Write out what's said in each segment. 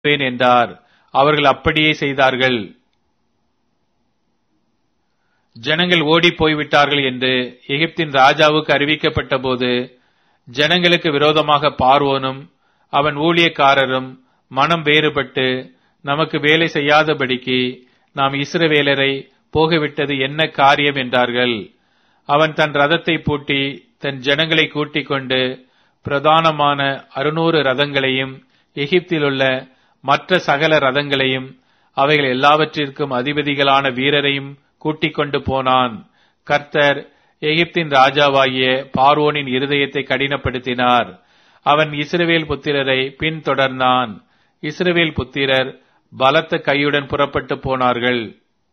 செய்வேன் என்றார் அவர்கள் அப்படியே செய்தார்கள் ஜனங்கள் ஓடிப் போய்விட்டார்கள் என்று எகிப்தின் ராஜாவுக்கு அறிவிக்கப்பட்ட போது ஜனங்களுக்கு விரோதமாக பார்வோனும் அவன் ஊழியக்காரரும் மனம் வேறுபட்டு நமக்கு வேலை செய்யாதபடிக்கு நாம் இஸ்ரவேலரை போகவிட்டது என்ன காரியம் என்றார்கள் அவன் தன் ரதத்தை பூட்டி தன் ஜனங்களை கூட்டிக் கொண்டு பிரதானமான அறுநூறு ரதங்களையும் எகிப்திலுள்ள மற்ற சகல ரதங்களையும் அவைகள் எல்லாவற்றிற்கும் அதிபதிகளான வீரரையும் கூட்டிக் கொண்டு போனான் கர்த்தர் எகிப்தின் ராஜாவாகிய பார்வோனின் இருதயத்தை கடினப்படுத்தினார் அவன் இஸ்ரவேல் புத்திரரை பின்தொடர்ந்தான் இஸ்ரவேல் புத்திரர் பலத்த கையுடன் புறப்பட்டு போனார்கள்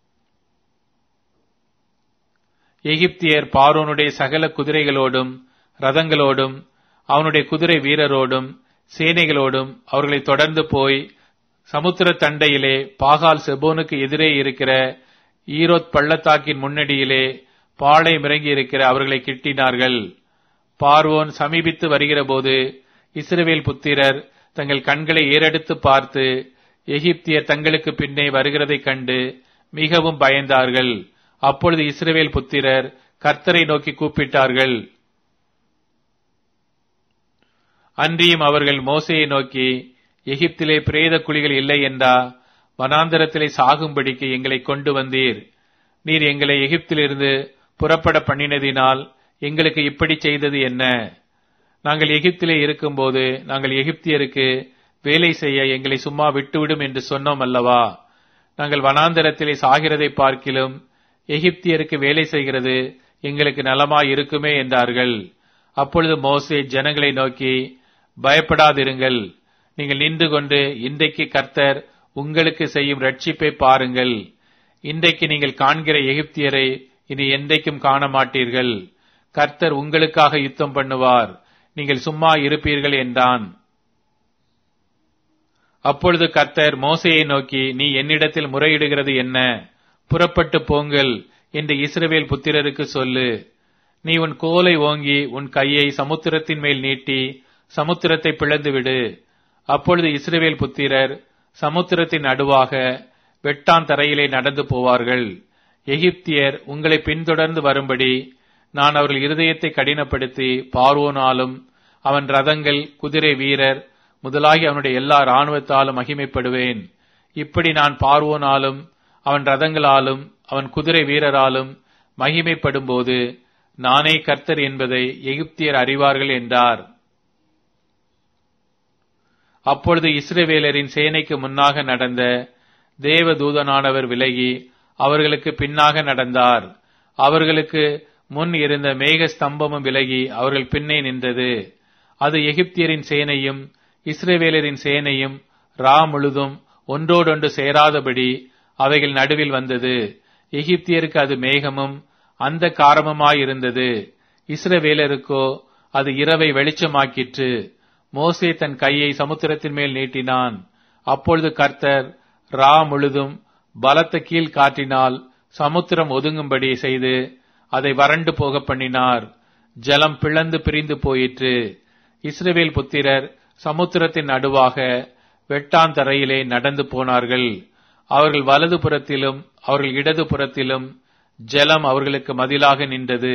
எகிப்தியர் பார்வோனுடைய சகல குதிரைகளோடும் ரதங்களோடும் அவனுடைய குதிரை வீரரோடும் சேனைகளோடும் அவர்களை தொடர்ந்து போய் சமுத்திர தண்டையிலே பாகால் செபோனுக்கு எதிரே இருக்கிற ஈரோத் பள்ளத்தாக்கின் முன்னடியிலே பாளை மிறங்கி இருக்கிற அவர்களை கிட்டினார்கள் பார்வோன் சமீபித்து வருகிறபோது இஸ்ரவேல் புத்திரர் தங்கள் கண்களை ஏறெடுத்து பார்த்து எகிப்தியர் தங்களுக்கு பின்னே வருகிறதைக் கண்டு மிகவும் பயந்தார்கள் அப்பொழுது இஸ்ரவேல் புத்திரர் கர்த்தரை நோக்கி கூப்பிட்டார்கள் அன்றியும் அவர்கள் மோசையை நோக்கி எகிப்திலே பிரேத குழிகள் இல்லை என்றா வனாந்தரத்திலே சாகும்படிக்கு எங்களை கொண்டு வந்தீர் நீர் எங்களை எகிப்திலிருந்து புறப்பட பண்ணினதினால் எங்களுக்கு இப்படி செய்தது என்ன நாங்கள் எகிப்திலே இருக்கும்போது நாங்கள் எகிப்தியருக்கு வேலை செய்ய எங்களை சும்மா விட்டுவிடும் என்று சொன்னோம் அல்லவா நாங்கள் வனாந்தரத்திலே சாகிறதை பார்க்கிலும் எகிப்தியருக்கு வேலை செய்கிறது எங்களுக்கு நலமாய் இருக்குமே என்றார்கள் அப்பொழுது மோசே ஜனங்களை நோக்கி பயப்படாதிருங்கள் நீங்கள் நின்று கொண்டு இன்றைக்கு கர்த்தர் உங்களுக்கு செய்யும் ரட்சிப்பை பாருங்கள் இன்றைக்கு நீங்கள் காண்கிற எகிப்தியரை இனி என்றைக்கும் காண மாட்டீர்கள் கர்த்தர் உங்களுக்காக யுத்தம் பண்ணுவார் நீங்கள் சும்மா இருப்பீர்கள் என்றான் அப்பொழுது கர்த்தர் மோசையை நோக்கி நீ என்னிடத்தில் முறையிடுகிறது என்ன புறப்பட்டு போங்கள் என்று இஸ்ரவேல் புத்திரருக்கு சொல்லு நீ உன் கோலை ஓங்கி உன் கையை சமுத்திரத்தின் மேல் நீட்டி சமுத்திரத்தை பிளந்து விடு அப்பொழுது இஸ்ரவேல் புத்திரர் சமுத்திரத்தின் நடுவாக வெட்டான் தரையிலே நடந்து போவார்கள் எகிப்தியர் உங்களை பின்தொடர்ந்து வரும்படி நான் அவர்கள் இருதயத்தை கடினப்படுத்தி பார்வோனாலும் அவன் ரதங்கள் குதிரை வீரர் முதலாகி அவனுடைய எல்லா இராணுவத்தாலும் மகிமைப்படுவேன் இப்படி நான் பார்வோனாலும் அவன் ரதங்களாலும் அவன் குதிரை வீரராலும் மகிமைப்படும்போது நானே கர்த்தர் என்பதை எகிப்தியர் அறிவார்கள் என்றார் அப்பொழுது இஸ்ரவேலரின் சேனைக்கு முன்னாக நடந்த தேவ தூதனானவர் விலகி அவர்களுக்கு பின்னாக நடந்தார் அவர்களுக்கு முன் இருந்த மேக ஸ்தம்பமும் விலகி அவர்கள் பின்னே நின்றது அது எகிப்தியரின் சேனையும் இஸ்ரேவேலரின் சேனையும் ரா முழுதும் ஒன்றோடொன்று சேராதபடி அவைகள் நடுவில் வந்தது எகிப்தியருக்கு அது மேகமும் அந்த காரமுமாயிருந்தது இஸ்ரவேலருக்கோ அது இரவை வெளிச்சமாக்கிற்று மோசே தன் கையை சமுத்திரத்தின் மேல் நீட்டினான் அப்பொழுது கர்த்தர் ரா முழுதும் பலத்த கீழ் காற்றினால் சமுத்திரம் ஒதுங்கும்படி செய்து அதை வறண்டு போக பண்ணினார் ஜலம் பிளந்து பிரிந்து போயிற்று இஸ்ரவேல் புத்திரர் சமுத்திரத்தின் நடுவாக வெட்டாந்தரையிலே நடந்து போனார்கள் அவர்கள் வலது புறத்திலும் அவர்கள் இடது புறத்திலும் ஜலம் அவர்களுக்கு மதிலாக நின்றது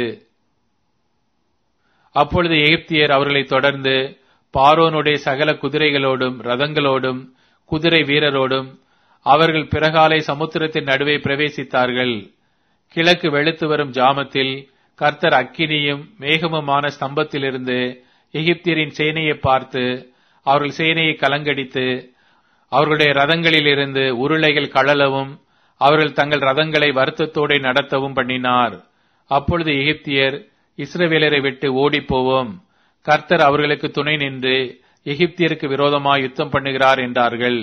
அப்பொழுது எகிப்தியர் அவர்களை தொடர்ந்து பாரோனுடைய சகல குதிரைகளோடும் ரதங்களோடும் குதிரை வீரரோடும் அவர்கள் பிறகாலை சமுத்திரத்தின் நடுவே பிரவேசித்தார்கள் கிழக்கு வெளுத்து வரும் ஜாமத்தில் கர்த்தர் அக்கினியும் மேகமுமான ஸ்தம்பத்திலிருந்து எகிப்தியரின் சேனையை பார்த்து அவர்கள் சேனையை கலங்கடித்து அவர்களுடைய ரதங்களிலிருந்து உருளைகள் கழலவும் அவர்கள் தங்கள் ரதங்களை வருத்தத்தோடு நடத்தவும் பண்ணினார் அப்பொழுது எகிப்தியர் இஸ்ரவேலரை விட்டு ஓடிப்போவோம் கர்த்தர் அவர்களுக்கு துணை நின்று எகிப்தியருக்கு விரோதமாய் யுத்தம் பண்ணுகிறார் என்றார்கள்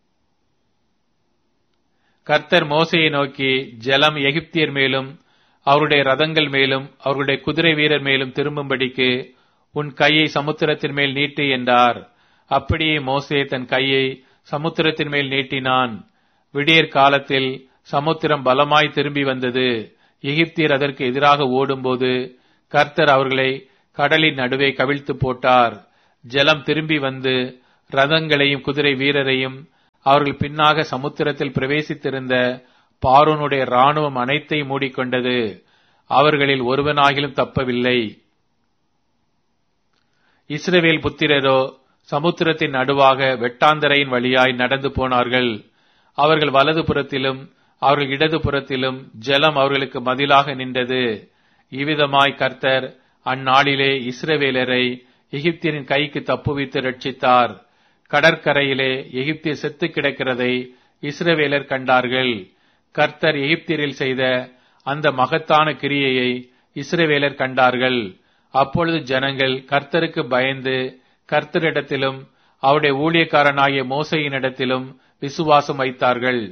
கர்த்தர் மோசையை நோக்கி ஜலம் எகிப்தியர் மேலும் அவருடைய ரதங்கள் மேலும் அவர்களுடைய குதிரை வீரர் மேலும் திரும்பும்படிக்கு உன் கையை சமுத்திரத்தின் மேல் நீட்டு என்றார் அப்படியே மோசே தன் கையை சமுத்திரத்தின் மேல் நீட்டினான் விடியற் காலத்தில் சமுத்திரம் பலமாய் திரும்பி வந்தது எகிப்தியர் அதற்கு எதிராக ஓடும்போது கர்த்தர் அவர்களை கடலின் நடுவே கவிழ்த்து போட்டார் ஜலம் திரும்பி வந்து ரதங்களையும் குதிரை வீரரையும் அவர்கள் பின்னாக சமுத்திரத்தில் பிரவேசித்திருந்த பார்வோனுடைய ராணுவம் அனைத்தையும் மூடிக்கொண்டது அவர்களில் ஒருவனாகிலும் தப்பவில்லை இஸ்ரவேல் புத்திரரோ சமுத்திரத்தின் நடுவாக வெட்டாந்தரையின் வழியாய் நடந்து போனார்கள் அவர்கள் வலது புறத்திலும் அவர்கள் இடது புறத்திலும் ஜலம் அவர்களுக்கு மதிலாக நின்றது இவ்விதமாய் கர்த்தர் அந்நாளிலே இஸ்ரவேலரை எகிப்தியரின் கைக்கு தப்புவித்து ரட்சித்தார் கடற்கரையிலே எகிப்தியர் செத்து கிடக்கிறதை இஸ்ரவேலர் கண்டார்கள் கர்த்தர் எகிப்தியரில் செய்த அந்த மகத்தான கிரியையை இஸ்ரவேலர் கண்டார்கள் அப்பொழுது ஜனங்கள் கர்த்தருக்கு பயந்து கர்த்தரிடத்திலும் அவருடைய ஊழியக்காரனாகிய மோசையினிடத்திலும் விசுவாசம் வைத்தார்கள்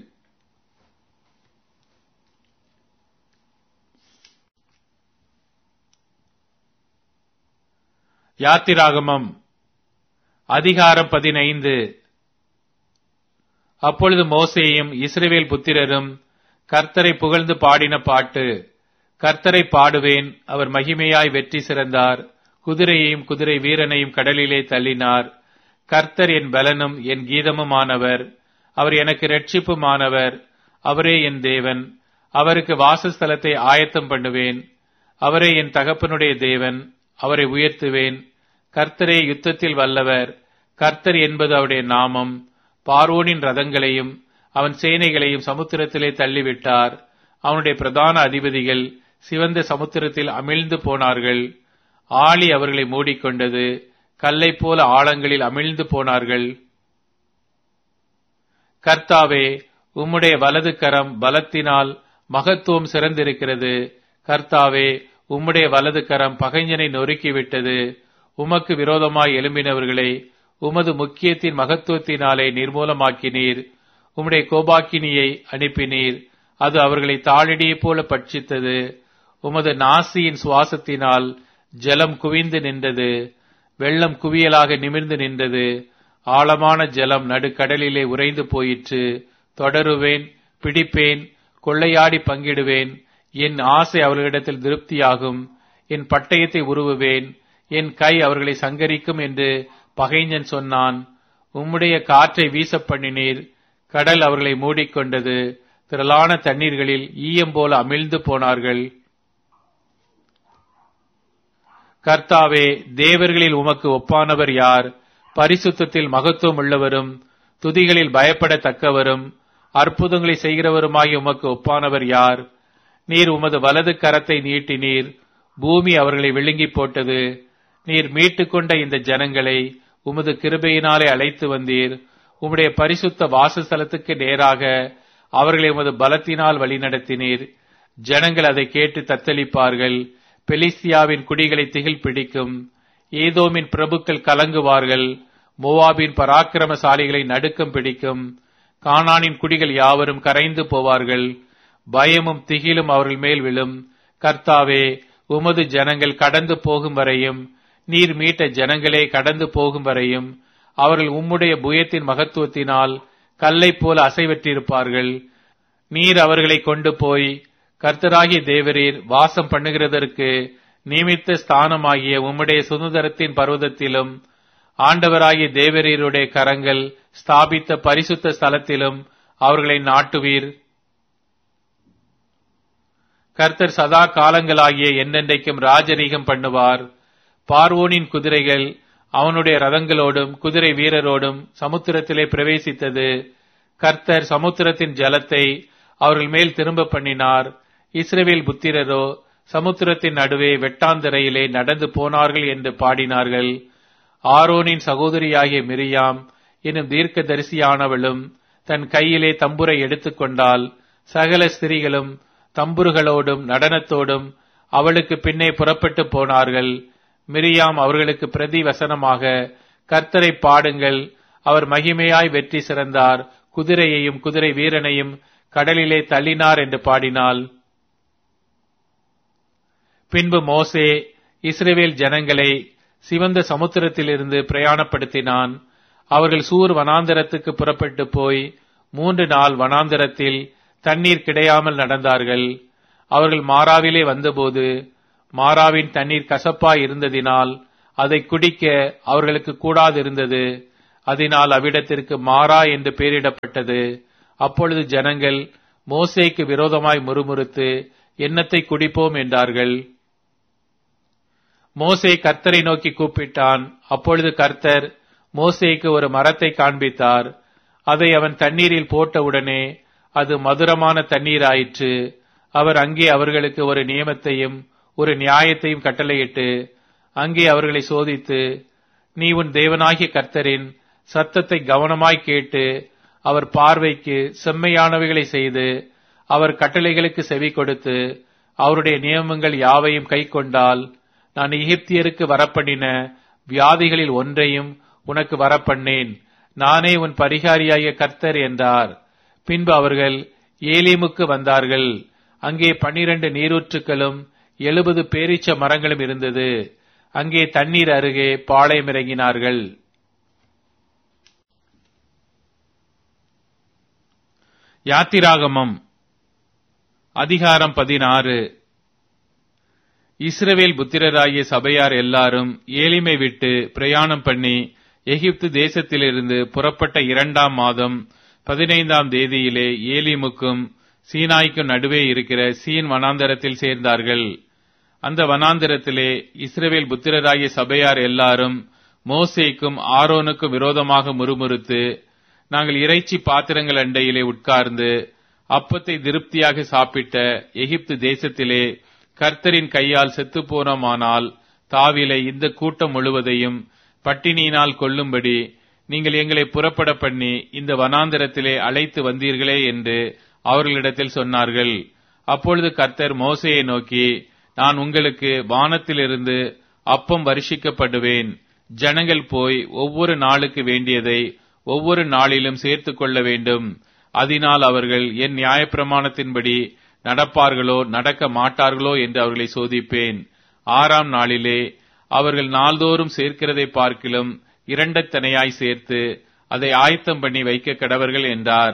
யாத்திராகமம் அதிகாரம் பதினைந்து அப்பொழுது மோசேயும் இஸ்ரவேல் புத்திரரும் கர்த்தரை புகழ்ந்து பாடின பாட்டு கர்த்தரை பாடுவேன் அவர் மகிமையாய் வெற்றி சிறந்தார் குதிரையையும் குதிரை வீரனையும் கடலிலே தள்ளினார் கர்த்தர் என் பலனும் என் கீதமுமானவர் அவர் எனக்கு ரட்சிப்புமானவர் அவரே என் தேவன் அவருக்கு வாசஸ்தலத்தை ஆயத்தம் பண்ணுவேன் அவரே என் தகப்பனுடைய தேவன் அவரை உயர்த்துவேன் கர்த்தரே யுத்தத்தில் வல்லவர் கர்த்தர் என்பது அவருடைய நாமம் பார்வோனின் ரதங்களையும் அவன் சேனைகளையும் சமுத்திரத்திலே தள்ளிவிட்டார் அவனுடைய பிரதான அதிபதிகள் சிவந்த சமுத்திரத்தில் அமிழ்ந்து போனார்கள் ஆழி அவர்களை மூடிக்கொண்டது கல்லை போல ஆழங்களில் அமிழ்ந்து போனார்கள் கர்த்தாவே உம்முடைய வலது கரம் பலத்தினால் மகத்துவம் சிறந்திருக்கிறது கர்த்தாவே உம்முடைய வலது கரம் பகைஞனை நொறுக்கிவிட்டது உமக்கு விரோதமாய் எழும்பினவர்களை உமது முக்கியத்தின் மகத்துவத்தினாலே நிர்மூலமாக்கினீர் உம்முடைய கோபாக்கினியை அனுப்பினீர் அது அவர்களை தாழிடியைப் போல பட்சித்தது உமது நாசியின் சுவாசத்தினால் ஜலம் குவிந்து நின்றது வெள்ளம் குவியலாக நிமிர்ந்து நின்றது ஆழமான ஜலம் நடுக்கடலிலே உறைந்து போயிற்று தொடருவேன் பிடிப்பேன் கொள்ளையாடி பங்கிடுவேன் என் ஆசை அவர்களிடத்தில் திருப்தியாகும் என் பட்டயத்தை உருவுவேன் என் கை அவர்களை சங்கரிக்கும் என்று பகைஞன் சொன்னான் உம்முடைய காற்றை வீச பண்ணினீர் கடல் அவர்களை மூடிக்கொண்டது திரளான தண்ணீர்களில் ஈயம் போல அமிழ்ந்து போனார்கள் கர்த்தாவே தேவர்களில் உமக்கு ஒப்பானவர் யார் பரிசுத்தத்தில் மகத்துவம் உள்ளவரும் துதிகளில் பயப்படத்தக்கவரும் அற்புதங்களை செய்கிறவருமாகிய உமக்கு ஒப்பானவர் யார் நீர் உமது வலது கரத்தை நீட்டினீர் பூமி அவர்களை விழுங்கி போட்டது நீர் மீட்டுக்கொண்ட இந்த ஜனங்களை உமது கிருபையினாலே அழைத்து வந்தீர் உம்முடைய பரிசுத்த வாசஸ்தலத்துக்கு நேராக அவர்களை உமது பலத்தினால் வழிநடத்தினீர் ஜனங்கள் அதை கேட்டு தத்தளிப்பார்கள் பெலிஸ்தியாவின் குடிகளை திகில் பிடிக்கும் ஏதோமின் பிரபுக்கள் கலங்குவார்கள் மோவாபின் பராக்கிரமசாலிகளை நடுக்கம் பிடிக்கும் கானானின் குடிகள் யாவரும் கரைந்து போவார்கள் பயமும் திகிலும் அவர்கள் மேல் விழும் கர்த்தாவே உமது ஜனங்கள் கடந்து போகும் வரையும் நீர் மீட்ட ஜனங்களே கடந்து போகும் வரையும் அவர்கள் உம்முடைய புயத்தின் மகத்துவத்தினால் கல்லை போல அசைவற்றிருப்பார்கள் நீர் அவர்களை கொண்டு போய் கர்த்தராகிய தேவரீர் வாசம் பண்ணுகிறதற்கு நியமித்த ஸ்தானமாகிய உம்முடைய சுதந்திரத்தின் பர்வதத்திலும் ஆண்டவராகிய தேவரீருடைய கரங்கள் ஸ்தாபித்த பரிசுத்த ஸ்தலத்திலும் அவர்களை நாட்டுவீர் கர்த்தர் சதா காலங்களாகிய என்னென்றைக்கும் ராஜரீகம் பண்ணுவார் பார்வோனின் குதிரைகள் அவனுடைய ரதங்களோடும் குதிரை வீரரோடும் சமுத்திரத்திலே பிரவேசித்தது கர்த்தர் சமுத்திரத்தின் ஜலத்தை அவர்கள் மேல் திரும்ப பண்ணினார் இஸ்ரவேல் புத்திரரோ சமுத்திரத்தின் நடுவே வெட்டாந்தரையிலே நடந்து போனார்கள் என்று பாடினார்கள் ஆரோனின் சகோதரியாகிய மிரியாம் என்னும் தீர்க்க தரிசியானவளும் தன் கையிலே தம்புரை எடுத்துக்கொண்டால் சகல ஸ்திரீகளும் தம்புருகளோடும் நடனத்தோடும் அவளுக்கு பின்னே புறப்பட்டு போனார்கள் மிரியாம் அவர்களுக்கு பிரதி வசனமாக கர்த்தரை பாடுங்கள் அவர் மகிமையாய் வெற்றி சிறந்தார் குதிரையையும் குதிரை வீரனையும் கடலிலே தள்ளினார் என்று பாடினாள் பின்பு மோசே இஸ்ரேவேல் ஜனங்களை சிவந்த சமுத்திரத்திலிருந்து பிரயாணப்படுத்தினான் அவர்கள் சூர் வனாந்தரத்துக்கு புறப்பட்டு போய் மூன்று நாள் வனாந்தரத்தில் தண்ணீர் கிடையாமல் நடந்தார்கள் அவர்கள் மாறாவிலே வந்தபோது மாறாவின் தண்ணீர் கசப்பாய் இருந்ததினால் அதை குடிக்க அவர்களுக்கு கூடாதிருந்தது அதனால் அவ்விடத்திற்கு மாறா என்று பெயரிடப்பட்டது அப்பொழுது ஜனங்கள் மோசேக்கு விரோதமாய் முறுமுறுத்து எண்ணத்தை குடிப்போம் என்றார்கள் மோசே கர்த்தரை நோக்கி கூப்பிட்டான் அப்பொழுது கர்த்தர் மோசேக்கு ஒரு மரத்தை காண்பித்தார் அதை அவன் தண்ணீரில் போட்டவுடனே அது மதுரமான தண்ணீராயிற்று அவர் அங்கே அவர்களுக்கு ஒரு நியமத்தையும் ஒரு நியாயத்தையும் கட்டளையிட்டு அங்கே அவர்களை சோதித்து நீ உன் தேவனாகிய கர்த்தரின் சத்தத்தை கவனமாய் கேட்டு அவர் பார்வைக்கு செம்மையானவைகளை செய்து அவர் கட்டளைகளுக்கு செவி கொடுத்து அவருடைய நியமங்கள் யாவையும் கை கொண்டால் நான் எகிப்தியருக்கு வரப்பண்ணின வியாதிகளில் ஒன்றையும் உனக்கு வரப்பண்ணேன் நானே உன் பரிகாரியாகிய கர்த்தர் என்றார் பின்பு அவர்கள் ஏலீமுக்கு வந்தார்கள் அங்கே பன்னிரண்டு நீரூற்றுக்களும் எழுபது பேரீச்ச மரங்களும் இருந்தது அங்கே தண்ணீர் அருகே பாளையம் இறங்கினார்கள் யாத்திராகமம் அதிகாரம் பதினாறு இஸ்ரவேல் புத்திரராகிய சபையார் எல்லாரும் ஏலிமை விட்டு பிரயாணம் பண்ணி எகிப்து தேசத்திலிருந்து புறப்பட்ட இரண்டாம் மாதம் பதினைந்தாம் தேதியிலே ஏலிமுக்கும் சீனாய்க்கும் நடுவே இருக்கிற சீன் வனாந்தரத்தில் சேர்ந்தார்கள் அந்த வனாந்தரத்திலே இஸ்ரவேல் புத்திரராகிய சபையார் எல்லாரும் மோசேக்கும் ஆரோனுக்கும் விரோதமாக முறுமுறுத்து நாங்கள் இறைச்சி பாத்திரங்கள் அண்டையிலே உட்கார்ந்து அப்பத்தை திருப்தியாக சாப்பிட்ட எகிப்து தேசத்திலே கர்த்தரின் கையால் செத்துப்போனோமானால் தாவிலை இந்த கூட்டம் முழுவதையும் பட்டினியினால் கொல்லும்படி நீங்கள் எங்களை புறப்பட பண்ணி இந்த வனாந்தரத்திலே அழைத்து வந்தீர்களே என்று அவர்களிடத்தில் சொன்னார்கள் அப்பொழுது கர்த்தர் மோசையை நோக்கி நான் உங்களுக்கு வானத்திலிருந்து அப்பம் வருஷிக்கப்படுவேன் ஜனங்கள் போய் ஒவ்வொரு நாளுக்கு வேண்டியதை ஒவ்வொரு நாளிலும் சேர்த்து கொள்ள வேண்டும் அதனால் அவர்கள் என் நியாயப்பிரமாணத்தின்படி நடப்பார்களோ நடக்க மாட்டார்களோ என்று அவர்களை சோதிப்பேன் ஆறாம் நாளிலே அவர்கள் நாள்தோறும் சேர்க்கிறதை பார்க்கிலும் இரண்டத்தனையாய் சேர்த்து அதை ஆயத்தம் பண்ணி வைக்க கடவர்கள் என்றார்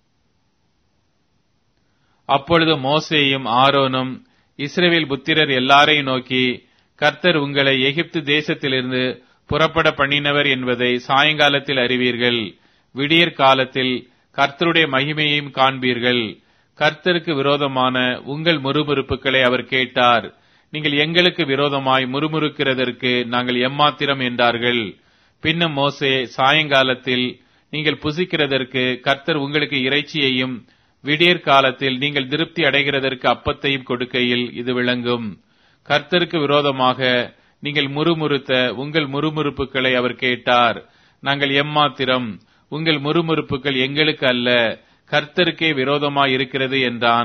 அப்பொழுது மோசேயும் ஆரோனும் இஸ்ரேவேல் புத்திரர் எல்லாரையும் நோக்கி கர்த்தர் உங்களை எகிப்து தேசத்திலிருந்து புறப்பட பண்ணினவர் என்பதை சாயங்காலத்தில் அறிவீர்கள் விடியற் காலத்தில் கர்த்தருடைய மகிமையையும் காண்பீர்கள் கர்த்தருக்கு விரோதமான உங்கள் முறுமுறுப்புகளை அவர் கேட்டார் நீங்கள் எங்களுக்கு விரோதமாய் முறுமுறுக்கிறதற்கு நாங்கள் எம்மாத்திரம் என்றார்கள் பின்னும் மோசே சாயங்காலத்தில் நீங்கள் புசிக்கிறதற்கு கர்த்தர் உங்களுக்கு இறைச்சியையும் விடியற் காலத்தில் நீங்கள் திருப்தி அடைகிறதற்கு அப்பத்தையும் கொடுக்கையில் இது விளங்கும் கர்த்தருக்கு விரோதமாக நீங்கள் முறுமுறுத்த உங்கள் முறுமுறுப்புகளை அவர் கேட்டார் நாங்கள் எம்மாத்திரம் உங்கள் முறுமுறுப்புகள் எங்களுக்கு அல்ல கர்த்தருக்கே விரோதமாய் இருக்கிறது என்றான்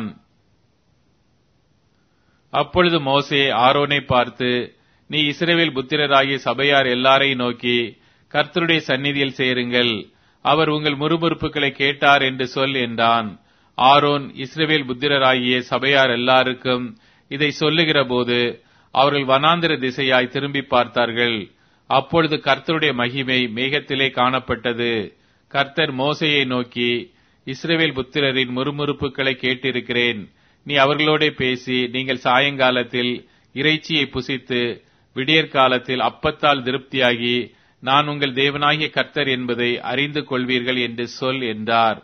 அப்பொழுது மோசே ஆரோனை பார்த்து நீ இஸ்ரேவேல் புத்திரராகிய சபையார் எல்லாரையும் நோக்கி கர்த்தருடைய சந்நிதியில் சேருங்கள் அவர் உங்கள் முறுமுறுப்புகளை கேட்டார் என்று சொல் என்றான் ஆரோன் இஸ்ரேவேல் புத்திரராகிய சபையார் எல்லாருக்கும் இதை சொல்லுகிற போது அவர்கள் வனாந்திர திசையாய் திரும்பி பார்த்தார்கள் அப்பொழுது கர்த்தருடைய மகிமை மேகத்திலே காணப்பட்டது கர்த்தர் மோசையை நோக்கி இஸ்ரேவேல் புத்திரரின் முறுமுறுப்புகளை கேட்டிருக்கிறேன் நீ அவர்களோட பேசி நீங்கள் சாயங்காலத்தில் இறைச்சியை புசித்து விடியற் காலத்தில் அப்பத்தால் திருப்தியாகி நான் உங்கள் தேவனாகிய கர்த்தர் என்பதை அறிந்து கொள்வீர்கள் என்று சொல் என்றார்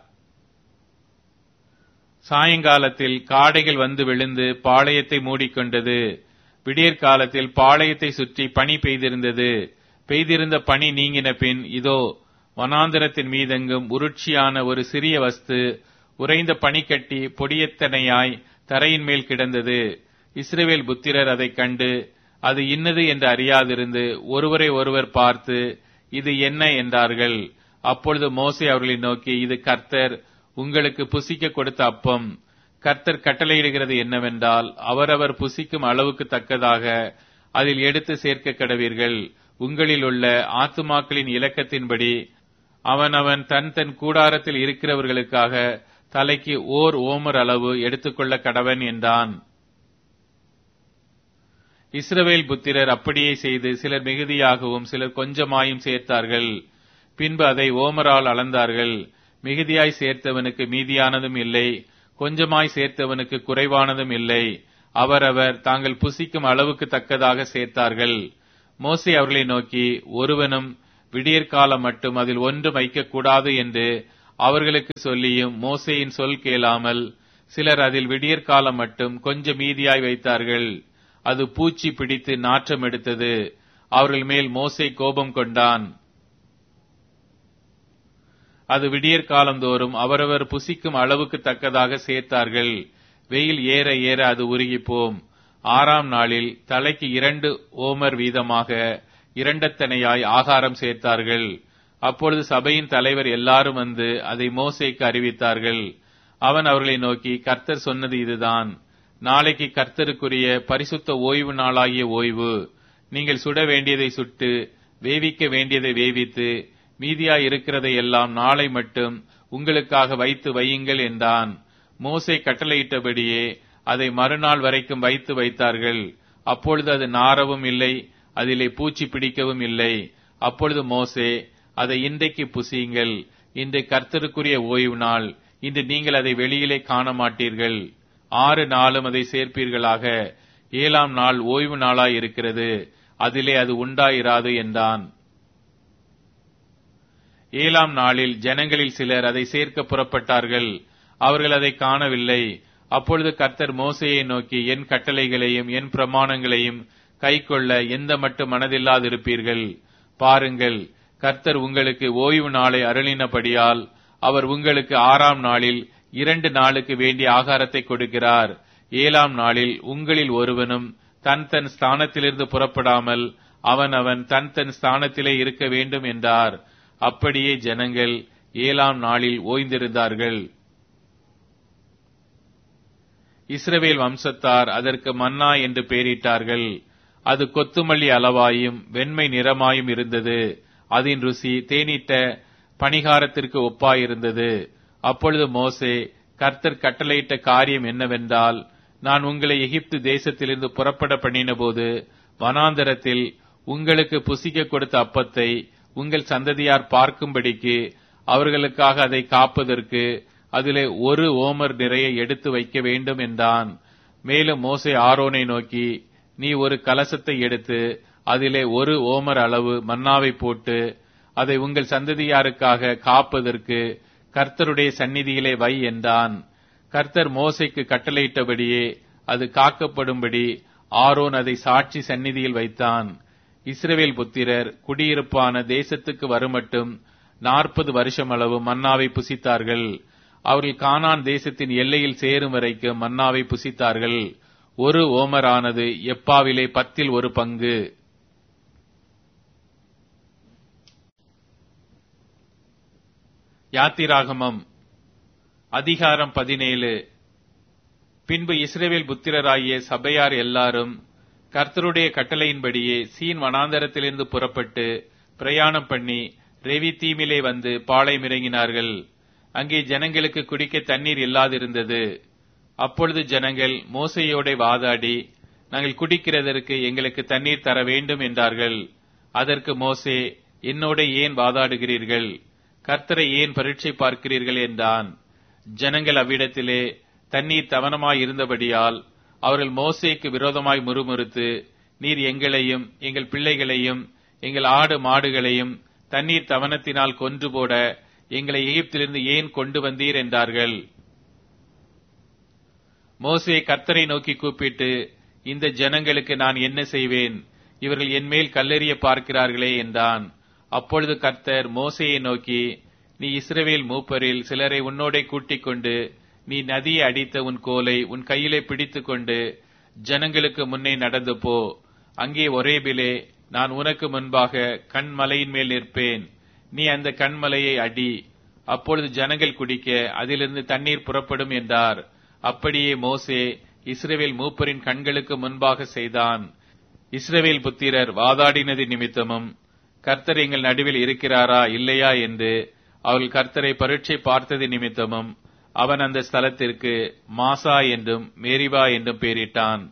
சாயங்காலத்தில் காடைகள் வந்து விழுந்து பாளையத்தை மூடிக்கொண்டது விடியற் காலத்தில் பாளையத்தை சுற்றி பனி பெய்திருந்தது பெய்திருந்த பனி நீங்கின பின் இதோ வனாந்தரத்தின் மீதெங்கும் உருட்சியான ஒரு சிறிய வஸ்து உறைந்த பனிக்கட்டி பொடியத்தனையாய் தரையின் மேல் கிடந்தது இஸ்ரேவேல் புத்திரர் அதைக் கண்டு அது இன்னது என்று அறியாதிருந்து ஒருவரை ஒருவர் பார்த்து இது என்ன என்றார்கள் அப்பொழுது மோசே அவர்களை நோக்கி இது கர்த்தர் உங்களுக்கு புசிக்க கொடுத்த அப்பம் கர்த்தர் கட்டளையிடுகிறது என்னவென்றால் அவரவர் புசிக்கும் அளவுக்கு தக்கதாக அதில் எடுத்து சேர்க்க கடவீர்கள் உங்களில் உள்ள ஆத்துமாக்களின் இலக்கத்தின்படி அவனவன் தன் தன் கூடாரத்தில் இருக்கிறவர்களுக்காக தலைக்கு ஓர் ஓமர் அளவு எடுத்துக்கொள்ள கடவன் என்றான் இஸ்ரவேல் புத்திரர் அப்படியே செய்து சிலர் மிகுதியாகவும் சிலர் கொஞ்சமாயும் சேர்த்தார்கள் பின்பு அதை ஓமரால் அளந்தார்கள் மிகுதியாய் சேர்த்தவனுக்கு மீதியானதும் இல்லை கொஞ்சமாய் சேர்த்தவனுக்கு குறைவானதும் இல்லை அவரவர் தாங்கள் புசிக்கும் அளவுக்கு தக்கதாக சேர்த்தார்கள் மோசே அவர்களை நோக்கி ஒருவனும் விடியற்காலம் மட்டும் அதில் ஒன்றும் வைக்கக்கூடாது என்று அவர்களுக்கு சொல்லியும் மோசேயின் சொல் கேளாமல் சிலர் அதில் விடியற்காலம் மட்டும் கொஞ்சம் மீதியாய் வைத்தார்கள் அது பூச்சி பிடித்து நாற்றம் எடுத்தது அவர்கள் மேல் மோசே கோபம் கொண்டான் அது விடியற் காலந்தோறும் அவரவர் புசிக்கும் அளவுக்கு தக்கதாக சேர்த்தார்கள் வெயில் ஏற ஏற அது உருகிப்போம் ஆறாம் நாளில் தலைக்கு இரண்டு ஓமர் வீதமாக இரண்டத்தனையாய் ஆகாரம் சேர்த்தார்கள் அப்பொழுது சபையின் தலைவர் எல்லாரும் வந்து அதை மோசேக்கு அறிவித்தார்கள் அவன் அவர்களை நோக்கி கர்த்தர் சொன்னது இதுதான் நாளைக்கு கர்த்தருக்குரிய பரிசுத்த ஓய்வு நாளாகிய ஓய்வு நீங்கள் சுட வேண்டியதை சுட்டு வேவிக்க வேண்டியதை வேவித்து மீதியாய் இருக்கிறதை எல்லாம் நாளை மட்டும் உங்களுக்காக வைத்து வையுங்கள் என்றான் மோசே கட்டளையிட்டபடியே அதை மறுநாள் வரைக்கும் வைத்து வைத்தார்கள் அப்பொழுது அது நாரவும் இல்லை அதிலே பூச்சி பிடிக்கவும் இல்லை அப்பொழுது மோசே அதை இன்றைக்கு புசியுங்கள் இன்று கர்த்தருக்குரிய ஓய்வு நாள் இன்று நீங்கள் அதை வெளியிலே காண மாட்டீர்கள் ஆறு நாளும் அதை சேர்ப்பீர்களாக ஏழாம் நாள் ஓய்வு நாளாய் இருக்கிறது அதிலே அது உண்டாயிராது என்றான் ஏழாம் நாளில் ஜனங்களில் சிலர் அதை சேர்க்க புறப்பட்டார்கள் அவர்கள் அதை காணவில்லை அப்பொழுது கர்த்தர் மோசையை நோக்கி என் கட்டளைகளையும் என் பிரமாணங்களையும் கைக்கொள்ள எந்த மட்டும் மனதில்லாதிருப்பீர்கள் பாருங்கள் கர்த்தர் உங்களுக்கு ஓய்வு நாளை அருளினபடியால் அவர் உங்களுக்கு ஆறாம் நாளில் இரண்டு நாளுக்கு வேண்டிய ஆகாரத்தை கொடுக்கிறார் ஏழாம் நாளில் உங்களில் ஒருவனும் தன் தன் ஸ்தானத்திலிருந்து புறப்படாமல் அவன் அவன் தன் தன் ஸ்தானத்திலே இருக்க வேண்டும் என்றார் அப்படியே ஜனங்கள் ஏழாம் நாளில் ஓய்ந்திருந்தார்கள் இஸ்ரவேல் வம்சத்தார் அதற்கு மன்னா என்று பெயரிட்டார்கள் அது கொத்துமல்லி அளவாயும் வெண்மை நிறமாயும் இருந்தது அதன் ருசி தேனிட்ட பணிகாரத்திற்கு ஒப்பாயிருந்தது அப்பொழுது மோசே கர்த்தர் கட்டளையிட்ட காரியம் என்னவென்றால் நான் உங்களை எகிப்து தேசத்திலிருந்து புறப்பட பண்ணினபோது வனாந்தரத்தில் உங்களுக்கு புசிக்க கொடுத்த அப்பத்தை உங்கள் சந்ததியார் பார்க்கும்படிக்கு அவர்களுக்காக அதை காப்பதற்கு அதிலே ஒரு ஓமர் நிறைய எடுத்து வைக்க வேண்டும் என்றான் மேலும் மோசே ஆரோனை நோக்கி நீ ஒரு கலசத்தை எடுத்து அதிலே ஒரு ஓமர் அளவு மன்னாவை போட்டு அதை உங்கள் சந்ததியாருக்காக காப்பதற்கு கர்த்தருடைய சந்நிதியிலே வை என்றான் கர்த்தர் மோசைக்கு கட்டளையிட்டபடியே அது காக்கப்படும்படி ஆரோன் அதை சாட்சி சந்நிதியில் வைத்தான் இஸ்ரவேல் புத்திரர் குடியிருப்பான தேசத்துக்கு வருமட்டும் நாற்பது வருஷம் அளவு மன்னாவை புசித்தார்கள் அவர்கள் கானான் தேசத்தின் எல்லையில் சேரும் வரைக்கும் மன்னாவை புசித்தார்கள் ஒரு ஓமரானது எப்பாவிலே பத்தில் ஒரு பங்கு யாத்திராகமம் அதிகாரம் பதினேழு பின்பு இஸ்ரேவேல் புத்திரராகிய சபையார் எல்லாரும் கர்த்தருடைய கட்டளையின்படியே சீன் வனாந்தரத்திலிருந்து புறப்பட்டு பிரயாணம் பண்ணி ரெவி தீமிலே வந்து பாளையம் இறங்கினார்கள் அங்கே ஜனங்களுக்கு குடிக்க தண்ணீர் இல்லாதிருந்தது அப்பொழுது ஜனங்கள் மோசையோட வாதாடி நாங்கள் குடிக்கிறதற்கு எங்களுக்கு தண்ணீர் தர வேண்டும் என்றார்கள் அதற்கு மோசே என்னோட ஏன் வாதாடுகிறீர்கள் கர்த்தரை ஏன் பரீட்சை பார்க்கிறீர்கள் என்றான் ஜனங்கள் அவ்விடத்திலே தண்ணீர் தவனமாய் இருந்தபடியால் அவர்கள் மோசேக்கு விரோதமாய் முறுமுறுத்து நீர் எங்களையும் எங்கள் பிள்ளைகளையும் எங்கள் ஆடு மாடுகளையும் தண்ணீர் தவனத்தினால் கொன்று போட எங்களை எகிப்திலிருந்து ஏன் கொண்டு வந்தீர் என்றார்கள் மோசே கர்த்தரை நோக்கி கூப்பிட்டு இந்த ஜனங்களுக்கு நான் என்ன செய்வேன் இவர்கள் என்மேல் கல்லெறிய பார்க்கிறார்களே என்றான் அப்பொழுது கர்த்தர் மோசையை நோக்கி நீ இஸ்ரவேல் மூப்பரில் சிலரை உன்னோடே கூட்டிக் கொண்டு நீ நதியை அடித்த உன் கோலை உன் கையிலே பிடித்துக் கொண்டு ஜனங்களுக்கு முன்னே நடந்து போ அங்கே ஒரேபிலே நான் உனக்கு முன்பாக கண்மலையின் மேல் நிற்பேன் நீ அந்த கண்மலையை அடி அப்பொழுது ஜனங்கள் குடிக்க அதிலிருந்து தண்ணீர் புறப்படும் என்றார் அப்படியே மோசே இஸ்ரவேல் மூப்பரின் கண்களுக்கு முன்பாக செய்தான் இஸ்ரவேல் புத்திரர் வாதாடினது நிமித்தமும் கர்த்தர் எங்கள் நடுவில் இருக்கிறாரா இல்லையா என்று அவர்கள் கர்த்தரை பரீட்சை பார்த்தது நிமித்தமும் அவன் அந்த ஸ்தலத்திற்கு மாசா என்றும் மேரிவா என்றும் பெயரிட்டான்